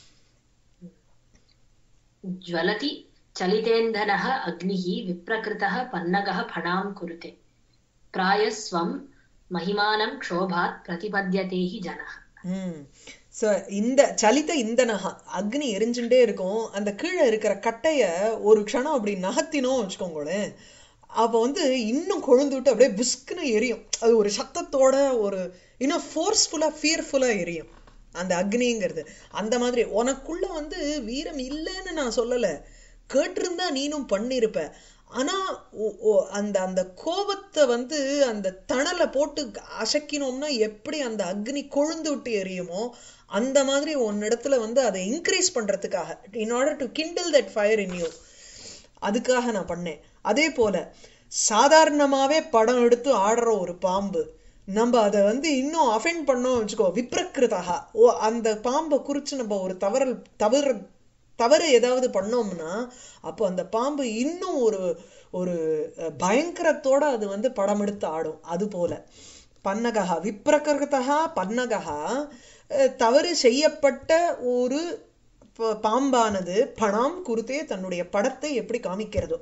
Speaker 2: ज्वलति चलितेन्धनः अग्निः विप्रकृतः पन्नगः फणां कुरुते प्रायः स्वं महिमानं क्षोभात् प्रतिपद्यते हि जनः
Speaker 1: ம் ஸோ இந்த சலித்த இந்தனகா அக்னி எரிஞ்சுட்டே இருக்கும் அந்த கீழே இருக்கிற கட்டைய ஒரு க்ஷணம் அப்படி நகர்த்தினோம் வச்சுக்கோங்களேன் அப்போ வந்து இன்னும் கொழுந்துட்டு அப்படியே புஸ்க்குன்னு எரியும் அது ஒரு சத்தத்தோட ஒரு இன்னும் ஃபோர்ஸ்ஃபுல்லாக ஃபியர்ஃபுல்லாக எரியும் அந்த அக்னிங்கிறது அந்த மாதிரி உனக்குள்ள வந்து வீரம் இல்லைன்னு நான் சொல்லலை கேட்டிருந்தா நீனும் பண்ணியிருப்ப ஆனா ஒ- ஒ- அந்த அந்த கோபத்தை வந்து அந்த தணலை போட்டு அசக்கினோம்னா எப்படி அந்த அக்னி கொழுந்து விட்டு எரியுமோ அந்த மாதிரி உன்னிடத்துல வந்து அதை இன்க்ரீஸ் பண்றதுக்காக in order to kindle that fire in you அதுக்காக நான் பண்ணேன் அதே போல சாதாரணமாவே படம் எடுத்து ஆடுற ஒரு பாம்பு நம்ம அதை வந்து இன்னும் அஃபெண்ட் பண்ணோம் வச்சுக்கோ விப்ரகிருதா ஓ அந்த பாம்பை குறிச்சு நம்ம ஒரு தவறல் தவறு தவறு ஏதாவது பண்ணோம்னா அப்போ அந்த பாம்பு இன்னும் ஒரு ஒரு அஹ், பயங்கரத்தோட அது வந்து படம் எடுத்து ஆடும் அது போல பன்னகா விப்ரகிருதா பன்னகா அஹ், தவறு செய்யப்பட்ட ஒரு ப- பாம்பானது பணம் குருத்தே தன்னுடைய படத்தை எப்படி காமிக்கிறதோ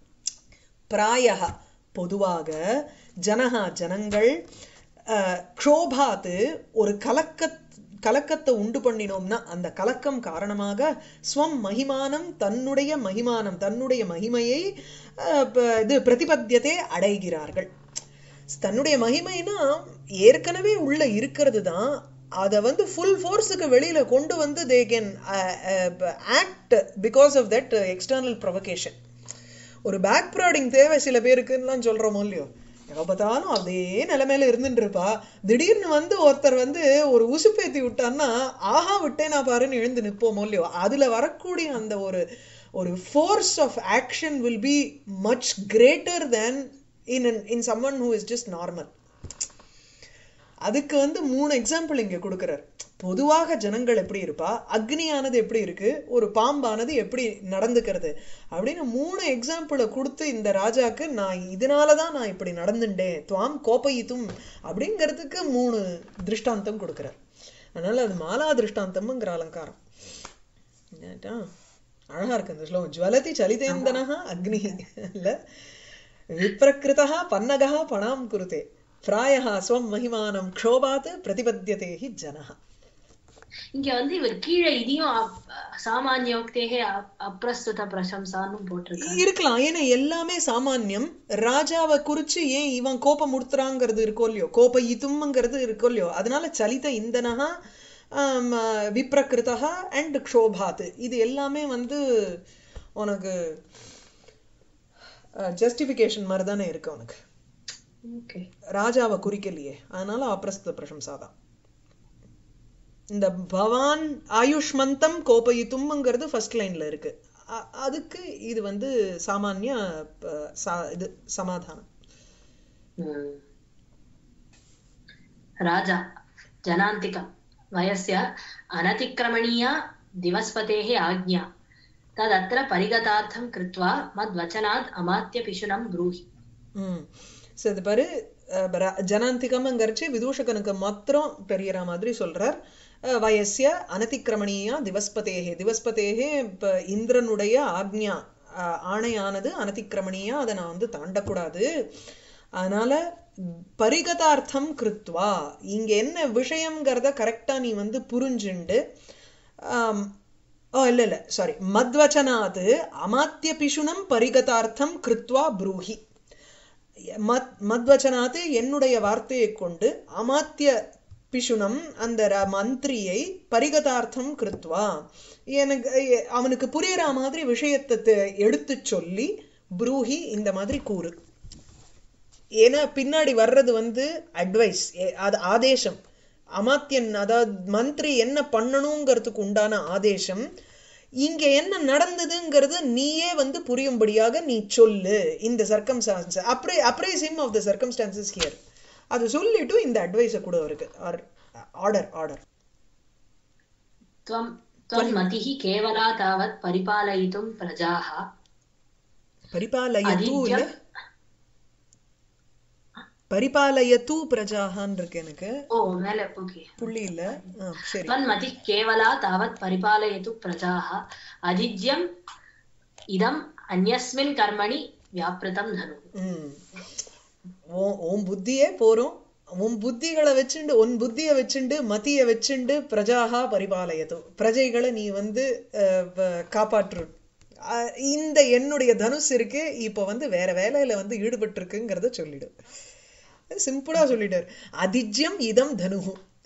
Speaker 1: பிராயः பொதுவாக ஜனஹா ஜனங்கள் அஹ், க்ஷோபாத்து ஒரு கலக்க கலக்கத்தை உண்டு பண்ணினோம்னா அந்த கலக்கம் காரணமாக ஸ்வம் மகிமானம் தன்னுடைய மகிமானம் தன்னுடைய மகிமையை அஹ், ப- இது பிரதிபத்தியத்தை அடைகிறார்கள் தன்னுடைய மகிமைனா ஏற்கனவே உள்ள இருக்கிறது தான் அதை வந்து ஃபுல் ஃபோர்ஸுக்கு வெளியில கொண்டு வந்து they can act because of that external provocation ஒரு பேக் ப்ராடிங் தேவை சில பேருக்குன்னுலாம் சொல்றோமோ இல்லையோ எப்ப பார்த்தாலும் அதே நிலைமையில இருந்துட்டு இருப்பா திடீர்னு வந்து ஒருத்தர் வந்து ஒரு உசுப்பேத்தி விட்டான்னா ஆஹா விட்டேனா பாருன்னு எழுந்து நிப்போமோ இல்லையோ அதுல வரக்கூடிய அந்த ஒரு ஒரு force of action will be much greater than in in someone who is just normal அதுக்கு வந்து மூணு எக்ஸாம்பிள் இங்க கொடுக்கிறார் பொதுவாக ஜனங்கள் எப்படி இருப்பா அக்னியானது எப்படி இருக்கு ஒரு பாம்பானது எப்படி நடந்துக்கிறது அப்படின்னு மூணு எக்ஸாம்பிளை கொடுத்து இந்த ராஜாக்கு நான் இதனாலதான் நான் இப்படி நடந்துட்டேன் துவாம் கோப்பயித்தும் அப்படிங்கிறதுக்கு மூணு திருஷ்டாந்தம் கொடுக்கிறார் அதனால அது மாலா திருஷ்டாந்தம்ங்கிற அலங்காரம் என்னட்டா? அழகா இருக்கு அந்த ஸ்லோகம் ஜுவலதி சலிதேந்தனஹ அக்னி இல்ல விப்ரகிருதா பன்னகா பணாம் குருதே பிராயः ஸ்வம் மகிமானம் க்ஷோபாத் பிரதிபத்தியதே ஹி ஜனஹ
Speaker 2: இங்க வந்து இவர் கீழே இதையும் அப்- சாமானியோக்தேகே அப்- அப்பிரஸ்துத பிரசம்சான்னு போட்டிருக்காரு
Speaker 1: இருக்கலாம் ஏன்னா எல்லாமே சாமான்யம் ராஜாவை குறிச்சு ஏன் இவன் கோபம் உடுத்துறாங்கிறது இருக்கோ இல்லையோ கோப இதும்ங்கிறது இருக்கோ இல்லையோ அதனால சலித இந்தனஹா ஆம், விப்ரகிருதா அண்ட் க்ஷோபாத் இது எல்லாமே வந்து உனக்கு ஜஸ்டிஃபிகேஷன் மாதிரி தானே இருக்கு உனக்கு
Speaker 2: ஓகே
Speaker 1: ராஜாவை குறிக்கலையே அதனால அப்பிரஸ்த பிரசம்சா தான் இந்த பவான் ஆயுஷ்மந்தம் கோபயித்தும்ங்கிறது ஃபர்ஸ்ட் லைன்ல இருக்கு அ- அதுக்கு இது வந்து சாமானிய ப- சா- இது சமாதானம்
Speaker 2: राजा जनान्तिकं वयस्य अनतिक्रमणीया दिवस्पतेः आज्ञा तदत्र परिगतार्थं कृत्वा मद्वचनात् अमात्यपिशुनं ब्रूहि
Speaker 1: ம் சரி இது பாரு அஹ், பர- ஜனாந்திகம்ங்கிறச்சு விதூஷகனுக்கு மாத்திரம் தெரியற மாதிரி சொல்றார் அஹ், வயசிய அனதிக்கிரமணியா திவஸ்பதேகே திவஸ்பதேகே இப்ப இந்திரனுடைய ஆக்ஞா அஹ், ஆணையானது அனதிக்கிரமணியா அதை நான் வந்து தாண்டக்கூடாது அதனால பரிகதார்த்தம் கிருத்வா இங்க என்ன விஷயம்ங்கிறத கரெக்டா நீ வந்து புரிஞ்சுண்டு ஆம், ஓ இல்ல இல்ல சாரி மத்வச்சனாது அமாத்திய பிஷுனம் பரிகதார்த்தம் கிருத்வா ப்ரூஹி மத் மத்வச்சனாத்து என்னுடைய வார்த்தையை கொண்டு அமாத்திய பிஷுனம் அந்த ர- மந்திரியை பரிகதார்த்தம் கிருத்வா எனக்கு எ- அவனுக்கு புரியற மாதிரி விஷயத்தை தெ- எடுத்துச் சொல்லி ப்ரூஹி இந்த மாதிரி கூறு ஏன்னா பின்னாடி வர்றது வந்து அட்வைஸ் அது ஆதேசம் அமாத்தியன் அதாவது மந்திரி என்ன பண்ணணுங்கிறதுக்கு உண்டான ஆதேசம் இங்க என்ன நடந்ததுங்கிறது நீயே வந்து புரியும்படியாக நீ சொல்லு இந்த சர்க்கம்ஸ்டான்ஸ் அப்ரே apprise him of the circumstances here அது சொல்லிட்டு இந்த அட்வைஸை கொடு அவருக்கு ஆர்டர் ஆர்டர்
Speaker 2: त्वं त्वन्मतिः केवला तावत् परिपालयितुं प्रजाः
Speaker 1: பரிபாலயத்து இல்ல
Speaker 2: அதிஜம்
Speaker 1: பரிபாலயத்து பிரஜாகான் இருக்கு எனக்கு
Speaker 2: ஓ மேல ஓகே
Speaker 1: புள்ளி இல்ல ஆ, சரி
Speaker 2: त्वन्मतिः केवला तावत् परिपालयतु प्रजाः अजिज्यम् इदम् अन्यस्मिन् कर्मणि व्यापृतं धनुः
Speaker 1: ம். உன் உன் புத்தியே போரும் உன் புத்திகளை வச்சுண்டு உன் புத்தியை வச்சுண்டு மத்திய வச்சுண்டு பிரஜாகா பரிபாலயது பிரஜைகளை நீ வந்து அஹ், வ- காப்பாற்று அஹ், இந்த என்னுடைய தனுஷ் இருக்கு இப்போ வந்து வேற வேலையில வந்து ஈடுபட்டு இருக்குங்கிறத சொல்லிடு சிம்பிளா சொல்லிட்டார் அதிஜ்யம் இதம் தனுகு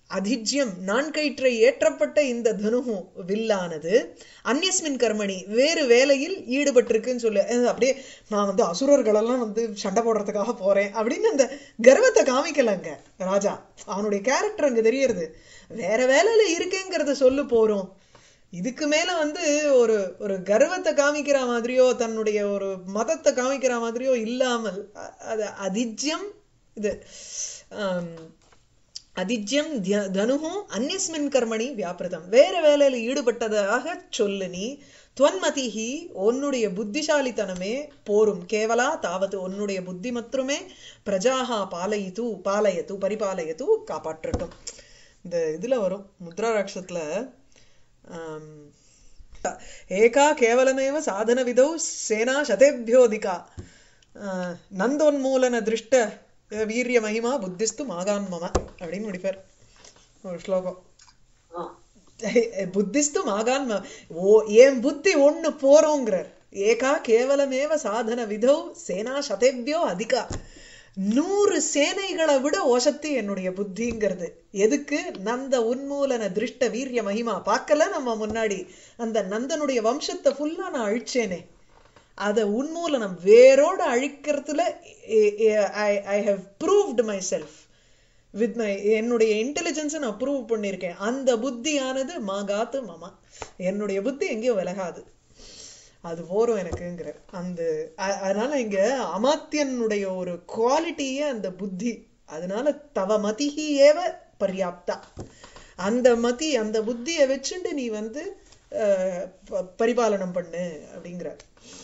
Speaker 1: அதிஜ்யம் நான்கயிற்றை ஏற்றப்பட்ட இந்த தனுகு வில்லானது அந்நியஸ்மின் கர்மணி வேறு வேலையில் ஈடுபட்டிருக்குன்னு சொல்லு அஹ் அப்படியே நான் வந்து அசுரர்களெல்லாம் வந்து சண்டை போடுறதுக்காக போறேன் அப்படின்னு அந்த கர்வத்தை காமிக்கலங்க ராஜா அவனுடைய கேரக்டர் அங்க தெரியறது வேற வேலையில இருக்கேங்கிறத சொல்லு போறோம் இதுக்கு மேல வந்து ஒரு ஒரு கர்வத்தை காமிக்கிற மாதிரியோ தன்னுடைய ஒரு மதத்தை காமிக்கிற மாதிரியோ இல்லாமல் அ- அது அதிஜ்யம் இது ஆம், அதிஜ்யம் திய- தனுகும் அந்நியஸ்மின் கர்மணி வியாபிரதம் வேற வேலையில ஈடுபட்டதாக சொல்லு நீ துவன்மதிஹி உன்னுடைய புத்திசாலித்தனமே போரும் கேவலா தாவது உன்னுடைய புத்தி மற்றுமே பிரஜாகா பாலயித்து பாலயத்து பரிபாலயத்து காப்பாற்றட்டும் இந்த இதுல வரும் முத்ராராட்சத்துல ஆம், ஏகா கேவலமேவ சாதன விதௌ சேனா சதேபியோதிகா ஆஹ், நந்தோன்மூலன திருஷ்ட வீரிய மகிமா புத்திஸ்து மாகான் மம அப்படின்னு முடிப்பார் ஒரு ஸ்லோகம்
Speaker 2: ஆ.
Speaker 1: புத்திஸ்து மாகான் ம- ஓ என் புத்தி ஒண்ணு போறோங்கிறார் ஏகா கேவலமேவ சாதன விதௌ சேனா சதேபியோ அதிகா நூறு சேனைகளை விட ஒசத்தி என்னுடைய புத்திங்கிறது எதுக்கு நந்த உன்மூலன திருஷ்ட வீரிய மகிமா பார்க்கல நம்ம முன்னாடி அந்த நந்தனுடைய வம்சத்தை ஃபுல்லா நான் அழிச்சேனே அதை உன்மூலனம் வேரோட அழிக்கிறதுல I have proved myself with my என்னுடைய இன்டெலிஜென்ஸை நான் ப்ரூவ் பண்ணியிருக்கேன் அந்த புத்தியானது மாகாத்து மமா என்னுடைய புத்தி எங்கேயும் விலகாது அது போரும் எனக்குங்கிற அந்த அ- அதனால இங்க அமாத்தியனுடைய ஒரு குவாலிட்டியே அந்த புத்தி அதனால தவ மதிஹி ஏவ பர்யாப்தா அந்த மதி அந்த புத்தியை வச்சுட்டு நீ வந்து அஹ், ப- பரிபாலனம் பண்ணு அப்படிங்கிறார்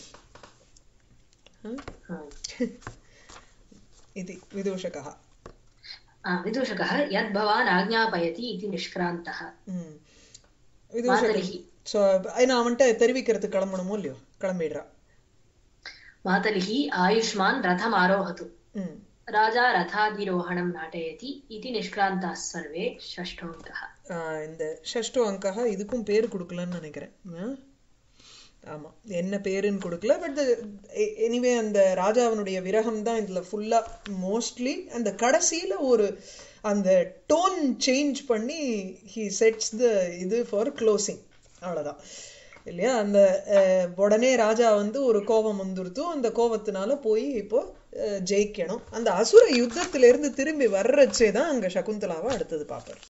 Speaker 1: ம்?
Speaker 2: ம்.
Speaker 1: இது விதூஷகः
Speaker 2: ஆ, விதூஷகः யத் பவான் ஆக்ஞாபயதி இது நிஷ்கிராந்தः
Speaker 1: ம் விதூஷகர்
Speaker 2: மாதலிஹி
Speaker 1: ஸோ நான் அவன்கிட்ட தெரிவிக்கிறதுக்கு கிளம்பணுமோ இல்லையோ கிளம்பிடுறா
Speaker 2: மாதலிஹி ஆயுஷ்மான் ரதம் ஆரோஹது
Speaker 1: ம்
Speaker 2: ராஜா ரதாதிரோஹணம் நாட்டயதி இது நிஷ்கிராந்தாः சர்வே ஷஷ்டோங்கः
Speaker 1: ஆஹ் இந்த ஷஷ்டோ அங்கா இதுக்கும் பேர் கொடுக்கலன்னு நினைக்கிறேன் ஆ? ஆமா என்ன பேருன்னு கொடுக்கல பட் எனிவே அந்த ராஜாவினுடைய விரகம் தான் இதுல ஃபுல்லா மோஸ்ட்லி அந்த கடைசியில ஒரு அந்த டோன் சேஞ்ச் பண்ணி ஹி செட்ஸ் த இது ஃபார் க்ளோசிங் அவ்வளவுதான் இல்லையா அந்த அஹ், உடனே ராஜா வந்து ஒரு கோபம் வந்துருத்து அந்த கோபத்தினால போய் இப்போ அஹ், ஜெயிக்கணும் அந்த அசுர யுத்தத்திலிருந்து திரும்பி வர்றச்சே தான் அங்க சகுந்தலாவை அடுத்தது பார்ப்பார்